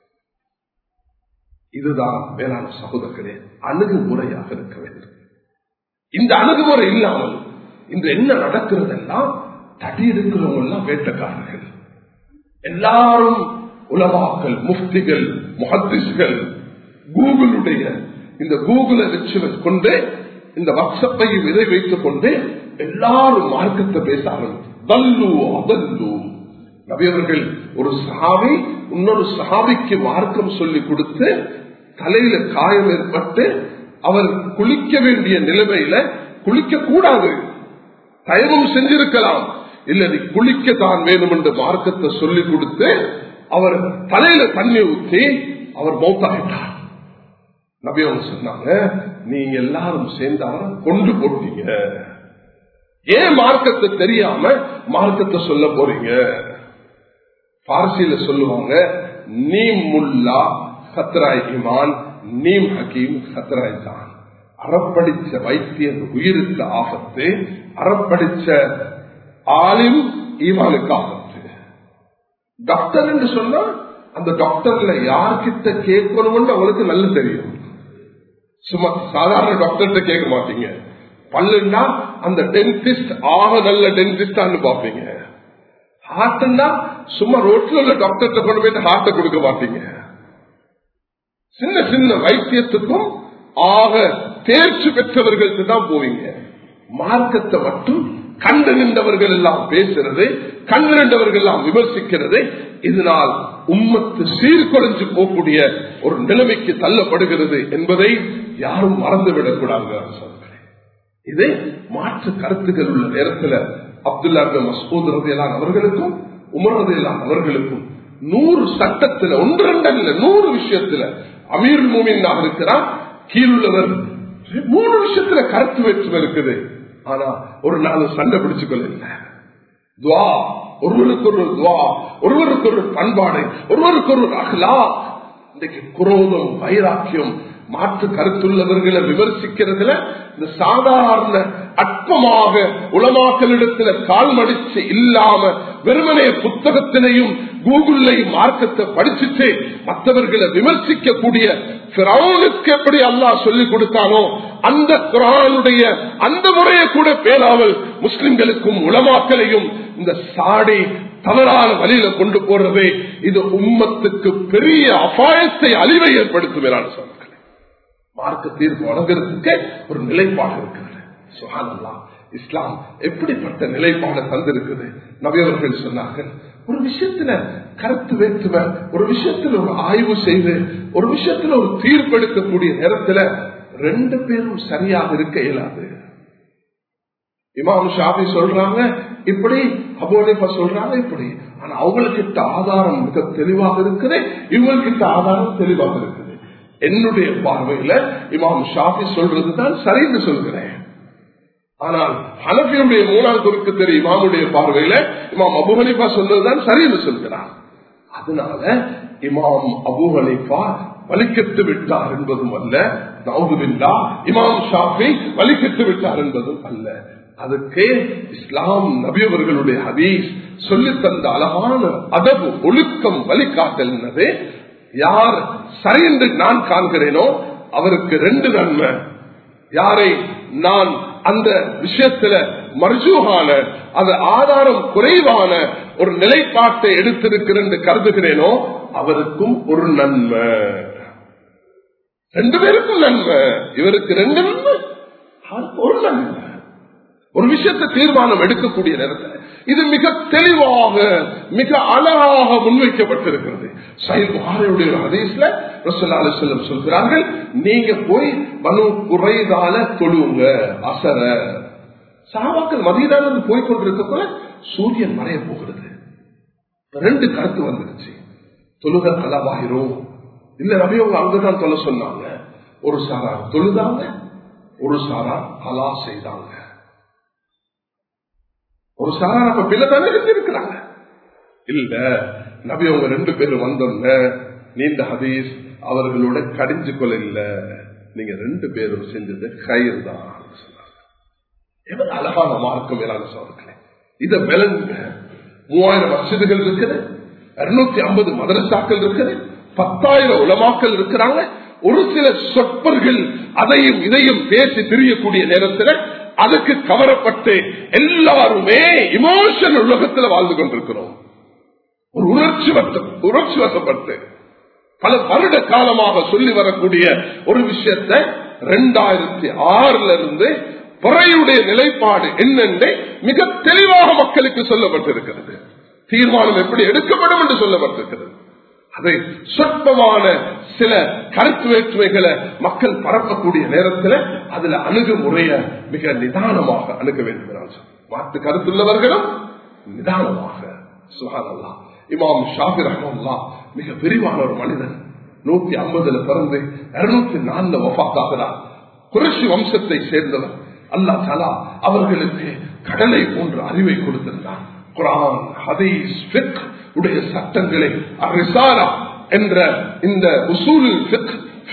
இதுதான் வேளாண் சகோதரர்களே அணுகுமுறையாக இருக்க வேண்டும் இந்த அணுகுமுறை இல்லாமல் இந்த என்ன நடக்கிறதெல்லாம் தடி எடுக்கிறவங்க எல்லாம் வேட்டக்காரர்கள் எல்லாரும் உலமாக்கள் முஃப்திகள் முஹத்திஸ்கள் கூகுளுடைய இந்த கூகுளை வச்சு கொண்டு இந்த வாட்ஸ்அப்பையும் இதை வைத்துக் கொண்டு எல்லாரும் மார்க்கத்தை பேச ஆரம்பித்து நபியவர்கள் ஒரு சஹாபி இன்னொரு சஹாபிக்கு மார்க்கம் சொல்லி கொடுத்து தலையில காயம் ஏற்பட்டு அவர் குளிக்க வேண்டிய நிலைமையில குளிக்க கூடாது தயவும் செஞ்சிருக்கலாம் இல்ல நீ குளிக்கத்தான் வேணும் என்று மார்க்கத்தை சொல்லி கொடுத்து அவர் தலையில தண்ணி ஊற்றி அவர் மௌத்தாகிட்டார் நபி அவங்க சொன்னாங்க நீங்க எல்லாரும் சேர்ந்து அவரை கொண்டு போட்டீங்க ஏன் மார்க்கத்தை தெரியாம மார்க்கத்தை சொல்ல போறீங்க பார்சியில சொல்லுவாங்க நீம் முல்லா ஹத்ராய் இமான் நீம் ஹக்கீம் ஹத்ராய் தான் அறப்படிச்ச வைத்தியன் உயிருக்கு ஆபத்து அறப்படிச்ச ஆளின் ஈமானுக்கு ஆபத்து டாக்டர் என்று சொன்னா அந்த டாக்டர்ல யார்கிட்ட கேட்கணும்னு அவங்களுக்கு நல்ல தெரியும் சும்மா சாதாரண டாக்டர்கிட்ட கேட்க மாட்டீங்க பல்லுன்னா அந்த டென்டிஸ்ட் ஆக நல்ல டென்டிஸ்டான்னு பாப்பீங்க ஹார்ட்னா சும்மா ரோட்ல உள்ள டாக்டர்கிட்ட கொண்டு போயிட்டு ஹார்ட்டை கொடுக்க மாட்டீங்க சின்ன சின்ன வைத்தியத்துக்கும் ஆக தேர்ச்சி பெற்றவர்களுக்கு தான் போவீங்க மார்க்கத்தை மட்டும் கண்டு நின்றவர்கள் எல்லாம் பேசுறது கண்டு நின்றவர்கள் எல்லாம் விமர்சிக்கிறது இதனால் உம்மத்து சீர்குலைஞ்சு போகக்கூடிய ஒரு நிலைமைக்கு தள்ளப்படுகிறது என்பதை யாரும் மறந்துவிடக் கூடாது இது மாற்று கருத்துக்கள் உள்ள நேரத்தில் அப்துல்லா மசூத் ரதையெல்லாம் அவர்களுக்கும் உமர் ரதையெல்லாம் அவர்களுக்கும் நூறு சட்டத்துல ஒன்று ரெண்டு நூறு விஷயத்துல அமீர் மூமின்னாக இருக்கிறார் கீழுள்ளவர் மூணு விஷயத்துல கருத்து வேற்றுமை இருக்குது ஆனா ஒரு நாள் சண்டை பிடிச்சு கொள்ள துவா ஒருவருக்கு ஒரு துவா ஒருவருக்கு ஒரு பண்பாடு ஒருவருக்கு ஒரு அகலா இன்றைக்கு குரோதம் வைராக்கியம் மாற்று கருத்துள்ளவர்களை விமர்சிக்கிறதுல இந்த சாதாரண அற்பமாக உலமாக்களிடத்துல கால் மடிச்சு இல்லாம வெறுமனே புத்தகத்திலையும் கூகுள்லையும் மார்க்கத்தை படிச்சுட்டு மற்றவர்களை விமர்சிக்கக்கூடிய பிறவுனுக்கு எப்படி அல்லாஹ் சொல்லிக் கொடுத்தானோ அந்த குரானுடைய அந்த முறையை கூட பேராமல் முஸ்லிம்களுக்கும் உலமாக்களையும் இந்த சாடி தவறான வழியில கொண்டு போறது இது உம்மத்துக்கு பெரிய அபாயத்தை அழிவை ஏற்படுத்தும் சொன்னார்கள் மார்க்க தீர்ப்பு வழங்குறதுக்கு ஒரு நிலைப்பாடு இருக்கிறது சுகானல்லா இஸ்லாம் எப்படிப்பட்ட நிலைப்பாடு தந்திருக்குது நவியவர்கள் சொன்னார்கள் ஒரு விஷயத்துல கருத்து வேற்றுவ ஒரு விஷயத்துல ஒரு ஆய்வு செய்து ஒரு விஷயத்துல ஒரு தீர்ப்பெடுக்கக்கூடிய நேரத்துல ரெண்டு பேரும் சரியாக இருக்க இயலாது இமாம் ஷாபி சொல்றாங்க இப்படி அபோனிப்பா சொல்றாங்க இப்படி ஆனா அவங்களுக்கிட்ட ஆதாரம் மிக தெளிவாக இருக்குது இவங்ககிட்ட ஆதாரம் தெளிவாக இருக்குது என்னுடைய பார்வையில இமாம் ஷாஃபி சொல்றதுதான் சரின்னு சொல்கிறேன் ஆனால் ஹனபியுடைய மூணாம் குறுக்கு தெரிய இமாமுடைய பார்வையில இமாம் அபு ஹனிஃபா சொல்றதுதான் சரின்னு சொல்கிறார் அதனால இமாம் அபு ஹனிஃபா வலிக்கத்து விட்டார் என்பதும் அல்ல நவுதுபில்லா இமாம் ஷாஃபி வலிக்கத்து விட்டார் என்பதும் அல்ல அதுக்கு இஸ்லாம் நபியவர்களுடைய ஹதீஸ் சொல்லி தந்த அழகான அதவு ஒழுக்கம் வழிகாட்டல் யார் சரி என்று நான் காண்கிறேனோ அவருக்கு ரெண்டு நன்மை யாரை நான் அந்த விஷயத்துல மர்ஜூகான அது ஆதாரம் குறைவான ஒரு நிலைப்பாட்டை எடுத்திருக்கிறேன் என்று கருதுகிறேனோ அவருக்கும் ஒரு நன்மை ரெண்டு பேருக்கும் நன்மை இவருக்கு ரெண்டு நன்மை ஒரு நன்மை ஒரு விஷயத்தை தீர்மானம் எடுக்கக்கூடிய நேரத்தில் இது மிக தெளிவாக மிக அழகாக முன்வைக்கப்பட்டிருக்கிறது சைபுகாரையுடைய ஹதீஸ்ல ரசல்லா செல்லம் சொல்கிறார்கள் நீங்க போய் மனு குறைதால தொழுவுங்க அசர சாவாக்கள் மதியதான போய் கொண்டிருக்கக்குள்ள சூரியன் மறைய போகிறது ரெண்டு கருத்து வந்துருச்சு தொழுக கலாவாயிரும் இல்ல ரவி அவங்க அங்கதான் தொலை சொன்னாங்க ஒரு சாரா தொழுதாங்க ஒரு சாரா கலா செய்தாங்க ஒரு சாரா அப்ப பிள்ளைதானே இருக்கிறாங்க இல்ல நபி அவங்க ரெண்டு பேரும் வந்தோன்ன நீண்ட ஹதீஸ் அவர்களோட கடிஞ்சு கொள்ள இல்ல நீங்க ரெண்டு பேரும் செஞ்சது கயிறு தான் எவ்வளவு அழகான மார்க்கம் மேலான சோதர்களே இத விளங்குங்க மூவாயிரம் மசிதுகள் இருக்குது இருநூத்தி ஐம்பது மதரசாக்கள் இருக்குது பத்தாயிரம் உலமாக்கள் இருக்கிறாங்க ஒரு சில சொற்பர்கள் அதையும் இதையும் பேசி தெரியக்கூடிய நேரத்தில் அதுக்கு கவரப்பட்டு எல்லாருமே இமோஷன் உலகத்தில் வாழ்ந்து கொண்டிருக்கிறோம் ஒரு உணர்ச்சி வட்டம் உணர்ச்சி வசப்பட்டு பல வருட காலமாக சொல்லி வரக்கூடிய ஒரு விஷயத்தை ரெண்டாயிரத்தி ஆறுல இருந்து பிறையுடைய நிலைப்பாடு என்னென்று மிக தெளிவாக மக்களுக்கு சொல்லப்பட்டிருக்கிறது தீர்மானம் எப்படி எடுக்கப்படும் என்று சொல்லப்பட்டிருக்கிறது அதை சொற்பமான சில கருத்து வேற்றுமைகளை மக்கள் பரப்பக்கூடிய நேரத்தில் அதுல அணுகுமுறைய மிக நிதானமாக அணுக வேண்டும் மாற்று கருத்துள்ளவர்களும் நிதானமாக சுகானல்லா இமாம் ஷாபிர் அஹமல்லா மிக விரிவான ஒரு மனிதன் நூத்தி ஐம்பதுல பிறந்து இருநூத்தி நாலுல வஃபாத்தாகிறார் குரஷி வம்சத்தை சேர்ந்தவர் அல்லா தலா அவர்களுக்கு கடலை போன்ற அறிவை கொடுத்திருந்தார் குரான் ஹதீஸ் உடைய சட்டங்களை ரிசாரா என்ற இந்த உசூல்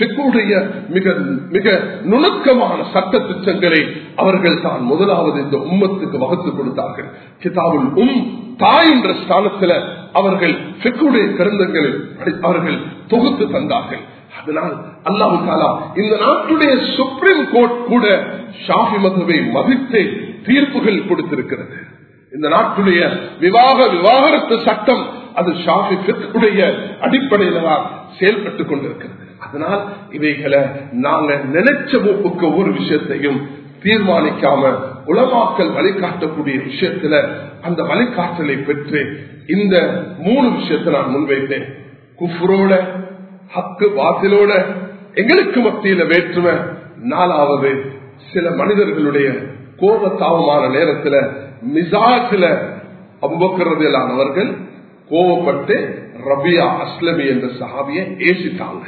பிக்குடைய மிக மிக நுணுக்கமான சட்ட திட்டங்களை அவர்கள் தான் முதலாவது இந்த உம்மத்துக்கு வகுத்து கொடுத்தார்கள் கிதாபுல் உம் தாய் என்ற ஸ்தானத்தில் அவர்கள் பிக்குடைய கிரந்தங்களை அவர்கள் தொகுத்து தந்தார்கள் அதனால் அல்லாஹு தாலா இந்த நாட்டுடைய சுப்ரீம் கோர்ட் கூட ஷாஃபி மதுவை மதித்து தீர்ப்புகள் கொடுத்திருக்கிறது இந்த நாட்டுடைய விவாக விவாகரத்து சட்டம் அது ஷாஃபி பிக்குடைய அடிப்படையில தான் செயல்பட்டுக் கொண்டிருக்கிறது அதனால் இவைகளை நாங்க நினைச்ச மூப்புக்கு ஒவ்வொரு விஷயத்தையும் தீர்மானிக்காம உளமாக்கல் வழிகாட்டக்கூடிய விஷயத்துல அந்த வழிகாட்டலை பெற்று இந்த மூணு விஷயத்தை நான் முன்வைத்தேன் குஃப்ரோட ஹக்கு பாத்திலோட எங்களுக்கு மத்தியில வேற்றுமை நாலாவது சில மனிதர்களுடைய கோபத்தாபமான நேரத்துல மிசாஜில அம்பக்கிறதிலானவர்கள் கோபப்பட்டு ரபியா அஸ்லமி என்ற சஹாபிய ஏசிட்டாங்க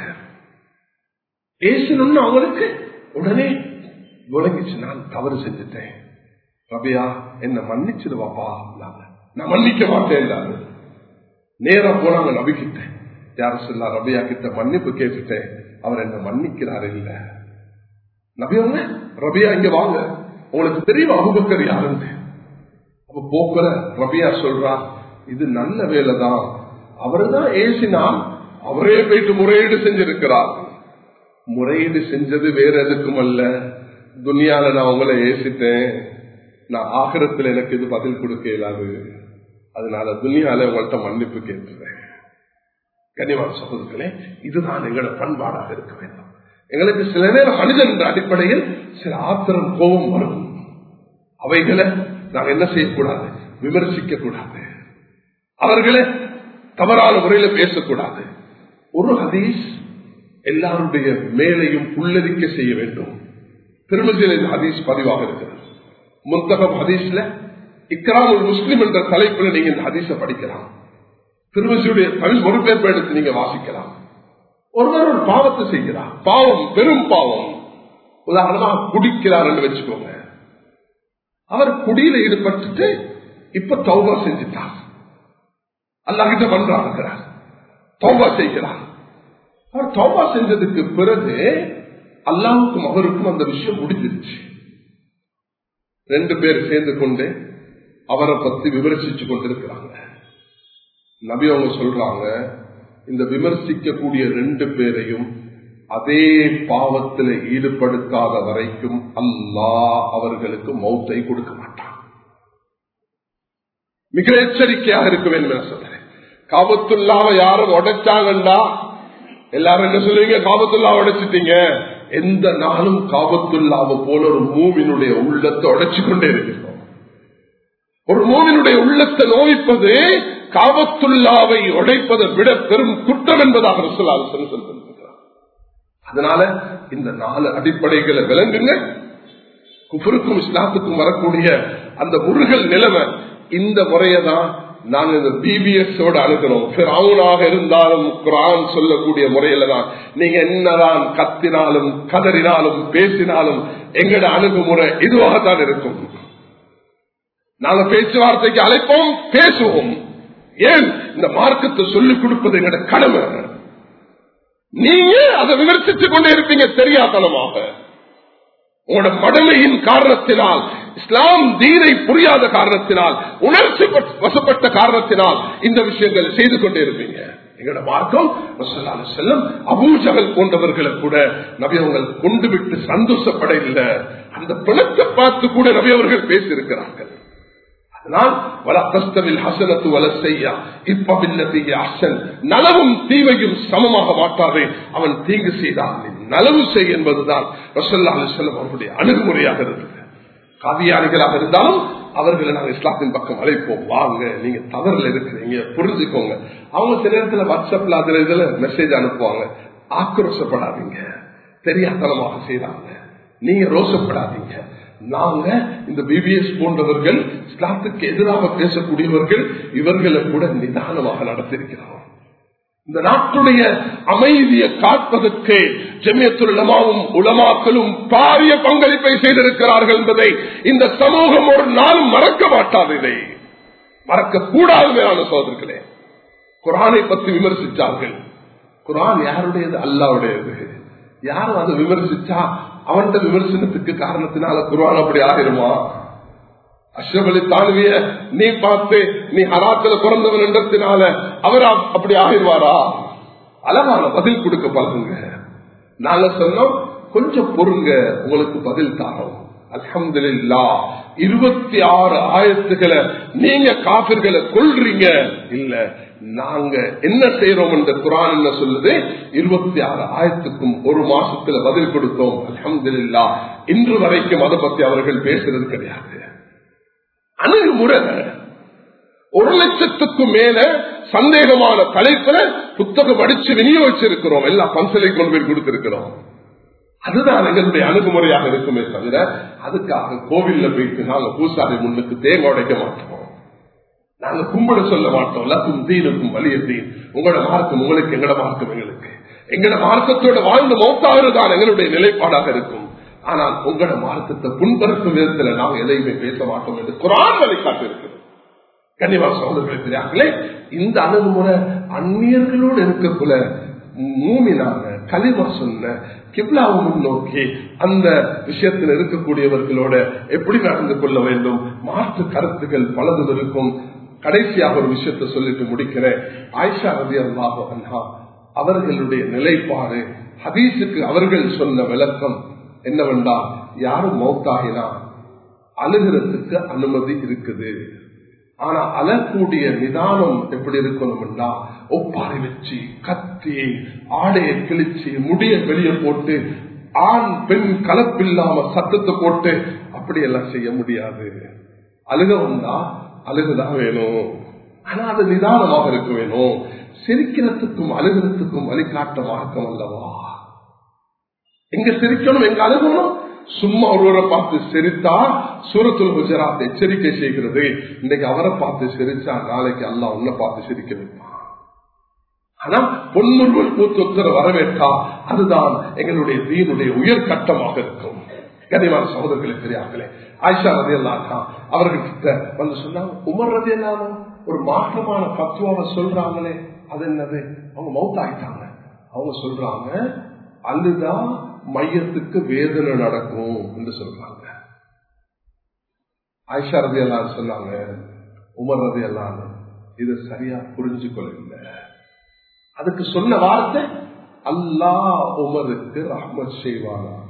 ஏசணும்னு அவங்களுக்கு உடனே விளங்கிச்சு நான் தவறு செஞ்சுட்டேன் ரபியா என்ன மன்னிச்சிடுவாப்பா நான் மன்னிக்க மாட்டேன் நேரா போனாங்க நபிக்கிட்டேன் யார சொல்லா ரபியா கிட்ட மன்னிப்பு கேட்டுட்டேன் அவர் என்ன மன்னிக்கிறார் இல்ல நபியவங்க ரபியா இங்க வாங்க உங்களுக்கு தெரியும் அபுபக்கர் யாருன்னு அப்ப போக்குற ரபியா சொல்றா இது நல்ல வேலைதான் அவரு தான் ஏசினால் அவரே போயிட்டு முறையீடு செஞ்சிருக்கிறார் முறையீடு செஞ்சது வேற எதுக்கும் அல்ல துனியால நான் உங்களை ஏசிட்டேன் நான் ஆகிரத்தில் எனக்கு இது பதில் கொடுக்க இயலாது அதனால துனியால உங்கள்கிட்ட மன்னிப்பு கேட்டுறேன் கனிவான சகோதரர்களே இதுதான் எங்களோட பண்பாடாக இருக்க வேண்டும் எங்களுக்கு சில நேரம் மனிதன் என்ற அடிப்படையில் சில ஆத்திரம் கோபம் வரும் அவைகளை நாங்கள் என்ன செய்யக்கூடாது விமர்சிக்க கூடாது அவர்களை தவறான முறையில பேசக்கூடாது ஒரு ஹதீஸ் எல்லாருடைய மேலையும் உள்ளதிக்க செய்ய வேண்டும் திருமதியில் இந்த ஹதீஸ் பதிவாக இருக்கிறது முத்தகம் ஹதீஸ்ல இக்ராமுல் முஸ்லிம் என்ற தலைப்பில் நீங்க இந்த ஹதீஸ படிக்கலாம் திருமதியுடைய தமிழ் மொழிபெயர்ப்பு எடுத்து நீங்க வாசிக்கலாம் ஒருவர் ஒரு பாவத்தை செய்கிறார் பாவம் பெரும் பாவம் உதாரணமாக குடிக்கிறார் என்று வச்சுக்கோங்க அவர் குடியில ஈடுபட்டுட்டு இப்ப தௌபா செஞ்சுட்டார் அல்லாஹிட்ட பண்றாருக்கிறார் தௌபா செய்கிறார் அவர் தௌபா செஞ்சதுக்கு பிறகு அல்லாவுக்கும் அவருக்கும் அந்த விஷயம் முடிஞ்சிருச்சு ரெண்டு பேர் சேர்ந்து கொண்டு அவரை பத்தி விமர்சிச்சு கொண்டிருக்கிறாங்க நபி அவங்க சொல்றாங்க இந்த விமர்சிக்கக்கூடிய ரெண்டு பேரையும் அதே பாவத்தில் ஈடுபடுத்தாத வரைக்கும் அல்லாஹ் அவர்களுக்கு மௌத்தை கொடுக்க மாட்டான் மிக எச்சரிக்கையாக இருக்க வேண்டும் என சொல்றேன் காபத்துள்ளாவ யாரும் உடைச்சாங்கண்டா எல்லாரும் என்ன சொல்லுவீங்க காபத்துல்லா உடைச்சிட்டீங்க எந்த நாளும் காபத்துள்ளாவ போல ஒரு மூவினுடைய உள்ளத்தை உடைச்சு கொண்டே இருக்கிறோம் ஒரு மூவினுடைய உள்ளத்தை நோய்ப்பது காபத்துள்ளாவை உடைப்பதை விட பெரும் குற்றம் என்பதாக சொல்லாது சொல்லிருக்கிறார் அதனால இந்த நாலு அடிப்படைகளை விளங்குங்க குஃபருக்கும் இஸ்லாத்துக்கும் வரக்கூடிய அந்த முருகல் நிலைமை இந்த முறையை தான் நாங்கள் இந்த பிபிஎஸ் ஓட அணுகிறோம் பிறவுனாக இருந்தாலும் குரான் சொல்லக்கூடிய முறையில தான் நீங்க என்னதான் கத்தினாலும் கதறினாலும் பேசினாலும் எங்கட அணுகுமுறை இதுவாகத்தான் இருக்கும் நாங்க பேச்சுவார்த்தைக்கு அழைப்போம் பேசுவோம் ஏன் இந்த மார்க்கத்தை சொல்லிக் கொடுப்பது எங்கட கடமை நீங்க அதை விமர்சித்துக் கொண்டே இருப்பீங்க தெரியாதனமாக உங்களோட மடமையின் காரணத்தினால் இஸ்லாம் தீனை புரியாத காரணத்தினால் உணர்ச்சி வசப்பட்ட காரணத்தினால் இந்த விஷயங்கள் செய்து கொண்டே இருப்பீங்க எங்களோட மார்க்கம் செல்லும் அபூஜகல் போன்றவர்களை கூட நபியவங்கள் கொண்டு விட்டு சந்தோஷப்பட இல்லை அந்த பிணத்தை பார்த்து கூட நபியவர்கள் பேசியிருக்கிறார்கள் அதனால் வல கஸ்தவில் ஹசனத்து வல செய்யா இப்பவில்லத்தை அசன் நலவும் தீமையும் சமமாக மாட்டாது அவன் தீங்கு செய்தான் நலவு செய் என்பதுதான் ரசல்லா அலிசல்லம் அவர்களுடைய அணுகுமுறையாக இருந்தது காதியானிகளாக இருந்தாலும் அவர்களை நாங்கள் இஸ்லாத்தின் பக்கம் அழைப்போம் வாங்க நீங்க தவறுல இருக்கிறீங்க புரிஞ்சுக்கோங்க அவங்க சில நேரத்தில் வாட்ஸ்அப்ல அதுல இதுல மெசேஜ் அனுப்புவாங்க ஆக்ரோஷப்படாதீங்க தெரியாதனமாக செய்யறாங்க நீங்க ரோஷப்படாதீங்க நாங்க இந்த பிபிஎஸ் போன்றவர்கள் இஸ்லாத்துக்கு எதிராக பேசக்கூடியவர்கள் இவர்களை கூட நிதானமாக நடத்திருக்கிறோம் இந்த நாட்டுடைய அமைதியை காப்பதற்கு ஜெமியத்துலமாவும் உலமாக்களும் பாரிய பங்களிப்பை செய்திருக்கிறார்கள் என்பதை இந்த சமூகம் ஒரு நாளும் மறக்க மாட்டாது இதை மறக்க கூடாது மேலான சோதர்களே குரானை பற்றி விமர்சித்தார்கள் குரான் யாருடையது அல்லாவுடையது யாரும் அதை விமர்சிச்சா அவன் விமர்சனத்துக்கு காரணத்தினால குருவான் அப்படி ஆகிருமா அஷ்ரப் அலி தாழ்விய நீ பார்த்து நீ ஹராத்துல பிறந்தவன் என்றத்தினால அவர் அப்படி ஆகிடுவாரா அழகான பதில் கொடுக்க பழகுங்க நாங்க சொன்னோம் கொஞ்சம் பொறுங்க உங்களுக்கு பதில் தாரோம் அலமதுல்லா இருபத்தி ஆறு ஆயிரத்துகளை நீங்க காபிர்களை கொள்றீங்க இல்ல நாங்க என்ன செய்யறோம் என்ற குரான் என்ன சொல்லுது இருபத்தி ஆறு ஆயிரத்துக்கும் ஒரு மாசத்துல பதில் கொடுத்தோம் அலமதுல்லா இன்று வரைக்கும் அதை பத்தி அவர்கள் பேசுறது கிடையாது அணுகுமுறை ஒரு லட்சத்துக்கும் மேல சந்தேகமான தலைப்புல புத்தகம் அடிச்சு விநியோகிச்சிருக்கிறோம் எல்லா பன்சலை கொண்டு போய் கொடுத்திருக்கிறோம் அதுதான் எங்களுடைய அணுகுமுறையாக இருக்குமே தவிர அதுக்காக கோவில்ல போயிட்டு நாங்க பூசாரி முன்னுக்கு தேங்க உடைக்க மாட்டோம் நாங்க கும்பிட சொல்ல மாட்டோம் லக்கும் தீனுக்கும் வலிய தீன் உங்களோட மார்க்கம் உங்களுக்கு எங்கட மார்க்கம் எங்களுக்கு எங்கட மார்க்கத்தோட வாழ்ந்து மௌத்தாவதுதான் எங்களுடைய நிலைப்பாடாக இருக்கும் ஆனால் உங்களோட மார்க்கத்தை புண்படுத்தும் விதத்துல நாம் எதையுமே பேச மாட்டோம் என்று குரான் வழிகாட்டு இருக்கிறது கன்னிவா சகோதரர்களே இந்த அணுகுமுறை அந்நியர்களோடு இருக்கக்குள்ள மூமினாங்க களிமா சொன்ன கிப்லாவை முன்னோக்கி அந்த விஷயத்தில் இருக்கக்கூடியவர்களோட எப்படி நடந்து கொள்ள வேண்டும் மாற்று கருத்துக்கள் பலதும் இருக்கும் கடைசியாக ஒரு விஷயத்தை சொல்லிட்டு முடிக்கிறேன் ஆயிஷா ரவி அல்லாஹ் அன்ஹா அவர்களுடைய நிலைப்பாடு ஹதீஸுக்கு அவர்கள் சொன்ன விளக்கம் என்னவென்றால் யாரும் மௌத்தாகினா அழுகிறதுக்கு அனுமதி இருக்குது ஆனா அழக்கூடிய நிதானம் எப்படி இருக்கணும்னா ஒப்பாரி வச்சு கத்தி ஆடையை கிழிச்சு முடிய வெளியே போட்டு ஆண் பெண் கலப்பில்லாம சத்தத்தை போட்டு அப்படி எல்லாம் செய்ய முடியாது அழுக வந்தா அழுகுதான் வேணும் ஆனா அது நிதானமாக இருக்க வேணும் சிரிக்கிறதுக்கும் அழுகிறதுக்கும் வழிகாட்ட மார்க்கம் அல்லவா எங்க சிரிக்கணும் எங்க அழுகணும் சும்மா ஒருவரை பார்த்து சிரித்தா சூரத்துல் குஜராத் எச்சரிக்கை செய்கிறது இன்னைக்கு அவரை பார்த்து சிரிச்சா நாளைக்கு அல்லா உன்னை பார்த்து சிரிக்க வைப்பான் ஆனா பொன்முருவல் பூத்தொத்தர வரவேற்றா அதுதான் எங்களுடைய தீனுடைய உயர் கட்டமாக இருக்கும் கனிவான சகோதரர்களே பெரியார்களே ஆயிஷா ரதி அல்லாக்கா அவர்கிட்ட வந்து சொன்னாங்க உமர் ரதி அல்லாம ஒரு மாற்றமான பத்துவாவை சொல்றாங்களே அது என்னது அவங்க மவுத் ஆயிட்டாங்க அவங்க சொல்றாங்க அழுதான் மையத்துக்கு வேதனை நடக்கும் என்று சொல்றாங்க ஆயிஷா ரதி எல்லாம் சொன்னாங்க உமர் ரதி எல்லாம் இது சரியா புரிஞ்சு கொள்ளல அதுக்கு சொன்ன வார்த்தை அல்லா உமருக்கு ரஹ்மத் செய்வானாக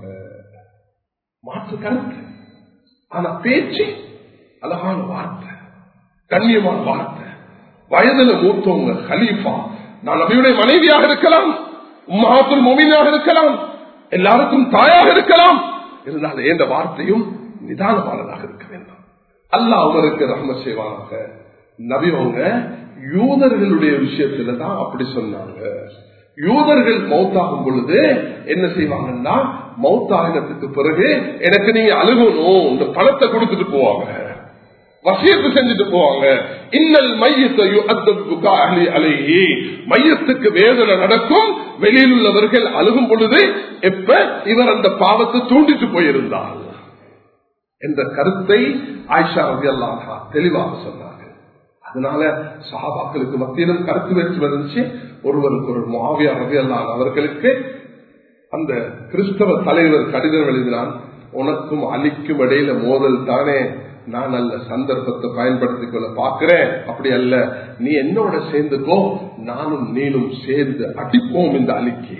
மாற்று கருத்து ஆனா பேச்சு அழகான வார்த்தை கண்ணியமான வார்த்தை வயதுல மூத்தவங்க ஹலீஃபா நான் நபியுடைய மனைவியாக இருக்கலாம் உம்மாத்துல் மொமீனாக இருக்கலாம் எல்லாருக்கும் தாயாக இருக்கலாம் இருந்தாலும் எந்த வார்த்தையும் நிதானமானதாக இருக்க வேண்டும் அல்லா அவருக்கு ரஹ்ம செய்வானாக நபிவங்க யூதர்களுடைய விஷயத்துல தான் அப்படி சொன்னாங்க யூதர்கள் மௌத்தாகும் பொழுது என்ன செய்வாங்கன்னா மௌத்தாகினத்துக்கு பிறகு எனக்கு நீங்க அழுகணும் இந்த பணத்தை கொடுத்துட்டு போவாங்க வசியத்து செஞ்சுட்டு போவாங்க இன்னல் மையத்தை மையத்துக்கு வேதனை நடக்கும் வெளியில் உள்ளவர்கள் அழுகும் பொழுது எப்ப இவர் அந்த பாவத்தை தூண்டிட்டு போயிருந்தார் என்ற கருத்தை ஆயிஷா ரவி அல்லாஹா தெளிவாக சொன்னாங்க அதனால சஹாபாக்களுக்கு மத்தியிலும் கருத்து வேற்று வந்துச்சு ஒருவருக்கு ஒரு மாவியா ரவி அல்லான் அவர்களுக்கு அந்த கிறிஸ்தவ தலைவர் கடிதம் எழுதினான் உனக்கும் அலிக்கும் இடையில மோதல் தானே நான் நல்ல சந்தர்ப்பத்தை பயன்படுத்திக் கொள்ள பாக்குறேன் அப்படி அல்ல நீ என்னோட சேர்ந்துக்கோ நானும் நீனும் சேர்ந்து அடிப்போம் இந்த அலிக்கு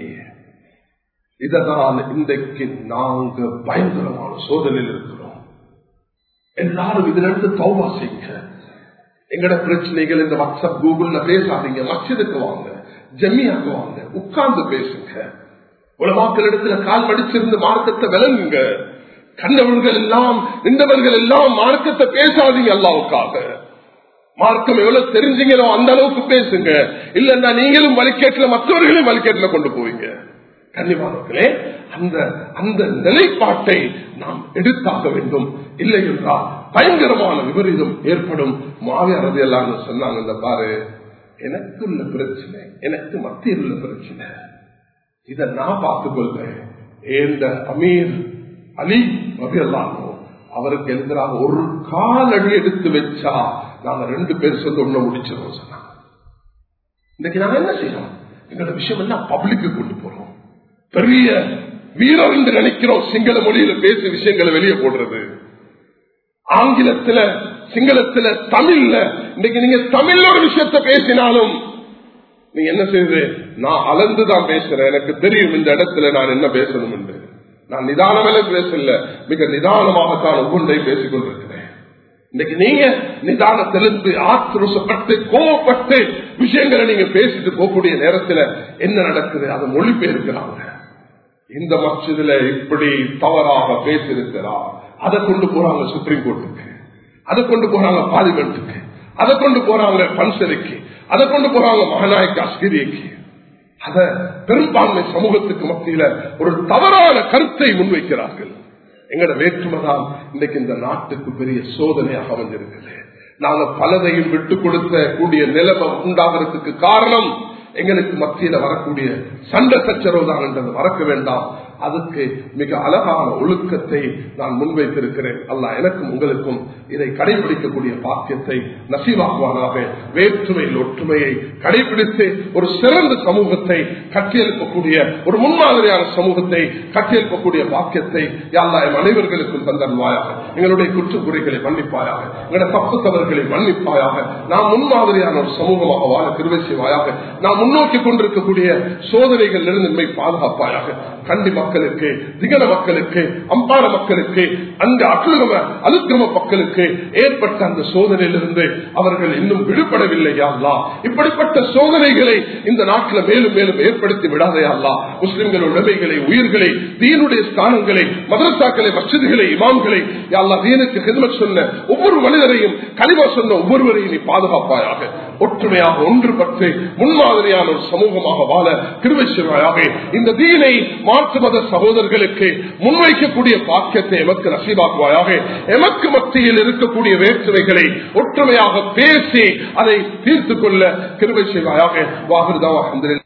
இதனால் இன்றைக்கு நாங்க பயங்கரமான சோதனையில் இருக்கிறோம் எல்லாரும் இதுல இருந்து தௌபா செய்யுங்க எங்கட பிரச்சனைகள் இந்த வாட்ஸ்அப் கூகுள்ல பேசாதீங்க மசிதுக்கு வாங்க ஜம்மியாக்கு வாங்க உட்கார்ந்து பேசுங்க உலமாக்கள் இடத்துல கால் மடிச்சிருந்து மார்க்கத்தை விளங்குங்க கண்டவர்கள் எல்லாம் நின்றவர்கள் எல்லாம் மார்க்கத்தை பேசாதீங்க அல்லாவுக்காக மார்க்கம் எவ்வளவு தெரிஞ்சீங்களோ அந்த அளவுக்கு பேசுங்க இல்லன்னா நீங்களும் வழிகேட்டில் மற்றவர்களையும் வழிகேட்டில் கொண்டு போவீங்க கன்னிமானவர்களே அந்த அந்த நிலைப்பாட்டை நாம் எடுத்தாக வேண்டும் இல்லை என்றால் பயங்கரமான விபரீதம் ஏற்படும் மாவி அரது எல்லாம் சொன்னாங்க இந்த பாரு எனக்கு உள்ள பிரச்சனை எனக்கு மத்தியில் உள்ள பிரச்சனை இதை நான் பார்த்துக் கொள்வேன் ஏந்த அமீர் அலி ரபியல்லாமோ அவருக்கு எதிராக ஒரு காலடி எடுத்து வச்சா நாங்க ரெண்டு பேர் சொல்லி ஒண்ணு முடிச்சிருவோம் சொன்னாங்க இன்னைக்கு நாங்க என்ன செய்யறோம் எங்களோட விஷயம் எல்லாம் பப்ளிக்கு கொண்டு போறோம் பெரிய வீரர் என்று நினைக்கிறோம் சிங்கள மொழியில பேசி விஷயங்களை வெளியே போடுறது ஆங்கிலத்துல சிங்களத்துல தமிழ்ல இன்னைக்கு நீங்க தமிழ்ல ஒரு விஷயத்த பேசினாலும் நீங்க என்ன செய்யுது நான் அளந்துதான் பேசுறேன் எனக்கு தெரியும் இந்த இடத்துல நான் என்ன பேசணும் என்று நான் நிதானமே பேசல மிக நிதானமாகத்தான் ஒவ்வொன்றை பேசிக் கொண்டிருக்கிறேன் இன்னைக்கு நீங்க நிதானத்திலிருந்து ஆக்ரோஷப்பட்டு கோவப்பட்டு விஷயங்களை நீங்க பேசிட்டு போகக்கூடிய நேரத்துல என்ன நடக்குது அதை மொழிபெயர்க்கிறாங்க இந்த மச்சதுல இப்படி தவறாக பேசியிருக்கிறார் அதை கொண்டு போறாங்க சுப்ரீம் கோர்ட்டுக்கு அதை கொண்டு போறாங்க பார்லிமெண்ட்டுக்கு அதை கொண்டு போறாங்க பன்சரிக்கு அதை கொண்டு போறாங்க மகநாயக்க அஸ்கிரிக்கு அத பெரும்பான்மை சமூகத்துக்கு மத்தியில ஒரு தவறான கருத்தை முன்வைக்கிறார்கள் எங்கட வேற்றுமைதான் இன்றைக்கு இந்த நாட்டுக்கு பெரிய சோதனையாக அமைஞ்சிருக்குது நாங்க பலதையும் விட்டு கொடுத்த கூடிய நிலைமை உண்டாகிறதுக்கு காரணம் எங்களுக்கு மத்தியில வரக்கூடிய சண்டை சச்சரவு தான் என்றது மறக்க வேண்டாம் அதுக்கு மிக அழகான ஒழுக்கத்தை நான் முன்வைத்திருக்கிறேன் அல்ல எனக்கும் உங்களுக்கும் இதை கடைபிடிக்கக்கூடிய பாக்கியத்தை நசீவாக்குவானாக வேற்றுமையில் ஒற்றுமையை கடைபிடித்து ஒரு சிறந்த சமூகத்தை கட்டியெழுப்பக்கூடிய ஒரு முன்மாதிரியான சமூகத்தை கட்டியெழுப்பக்கூடிய பாக்கியத்தை எல்லா எம் அனைவர்களுக்கும் தந்தன்வாயாக எங்களுடைய குற்றக்குறைகளை மன்னிப்பாயாக எங்களுடைய தப்பு தவறுகளை மன்னிப்பாயாக நாம் முன்மாதிரியான ஒரு சமூகமாக வாழ திருவை செய்வாயாக நாம் முன்னோக்கி கொண்டிருக்கக்கூடிய சோதனைகள் இருந்து நம்மை பாதுகாப்பாயாக கண்டி மக்களுக்கு திகன மக்களுக்கு அம்பான மக்களுக்கு அந்த அக்ரம அலுக்கிரம மக்களுக்கு ஏற்பட்ட அந்த சோதனையிலிருந்து அவர்கள் இன்னும் விடுபடவில்லை யாழ்லா இப்படிப்பட்ட சோதனைகளை இந்த நாட்டில் மேலும் மேலும் ஏற்படுத்தி விடாதே அல்லா முஸ்லிம்கள் உடைமைகளை உயிர்களை தீனுடைய ஸ்தானங்களை மதரசாக்களை மசிதிகளை இமாம்களை யாழ்லா தீனுக்கு ஹிதமத் சொன்ன ஒவ்வொரு மனிதரையும் கனிவா சொன்ன ஒவ்வொருவரையும் நீ பாதுகாப்பாயாக ஒற்றுமையாக ஒன்றுபட்டு முன்மாதிரியான ஒரு சமூகமாக வாழ திருவச்சிவாயாக இந்த தீனை மாற்று மத சகோதரர்களுக்கு முன்வைக்கக்கூடிய பாக்கியத்தை எமக்கு நசீபாக்குவாயாக எமக்கு மத்தியில் இருக்கக்கூடிய வேற்றுமைகளை ஒற்றுமையாக பேசி அதை தீர்த்து கொள்ள திருவை செய்வாயாக வாகிருதா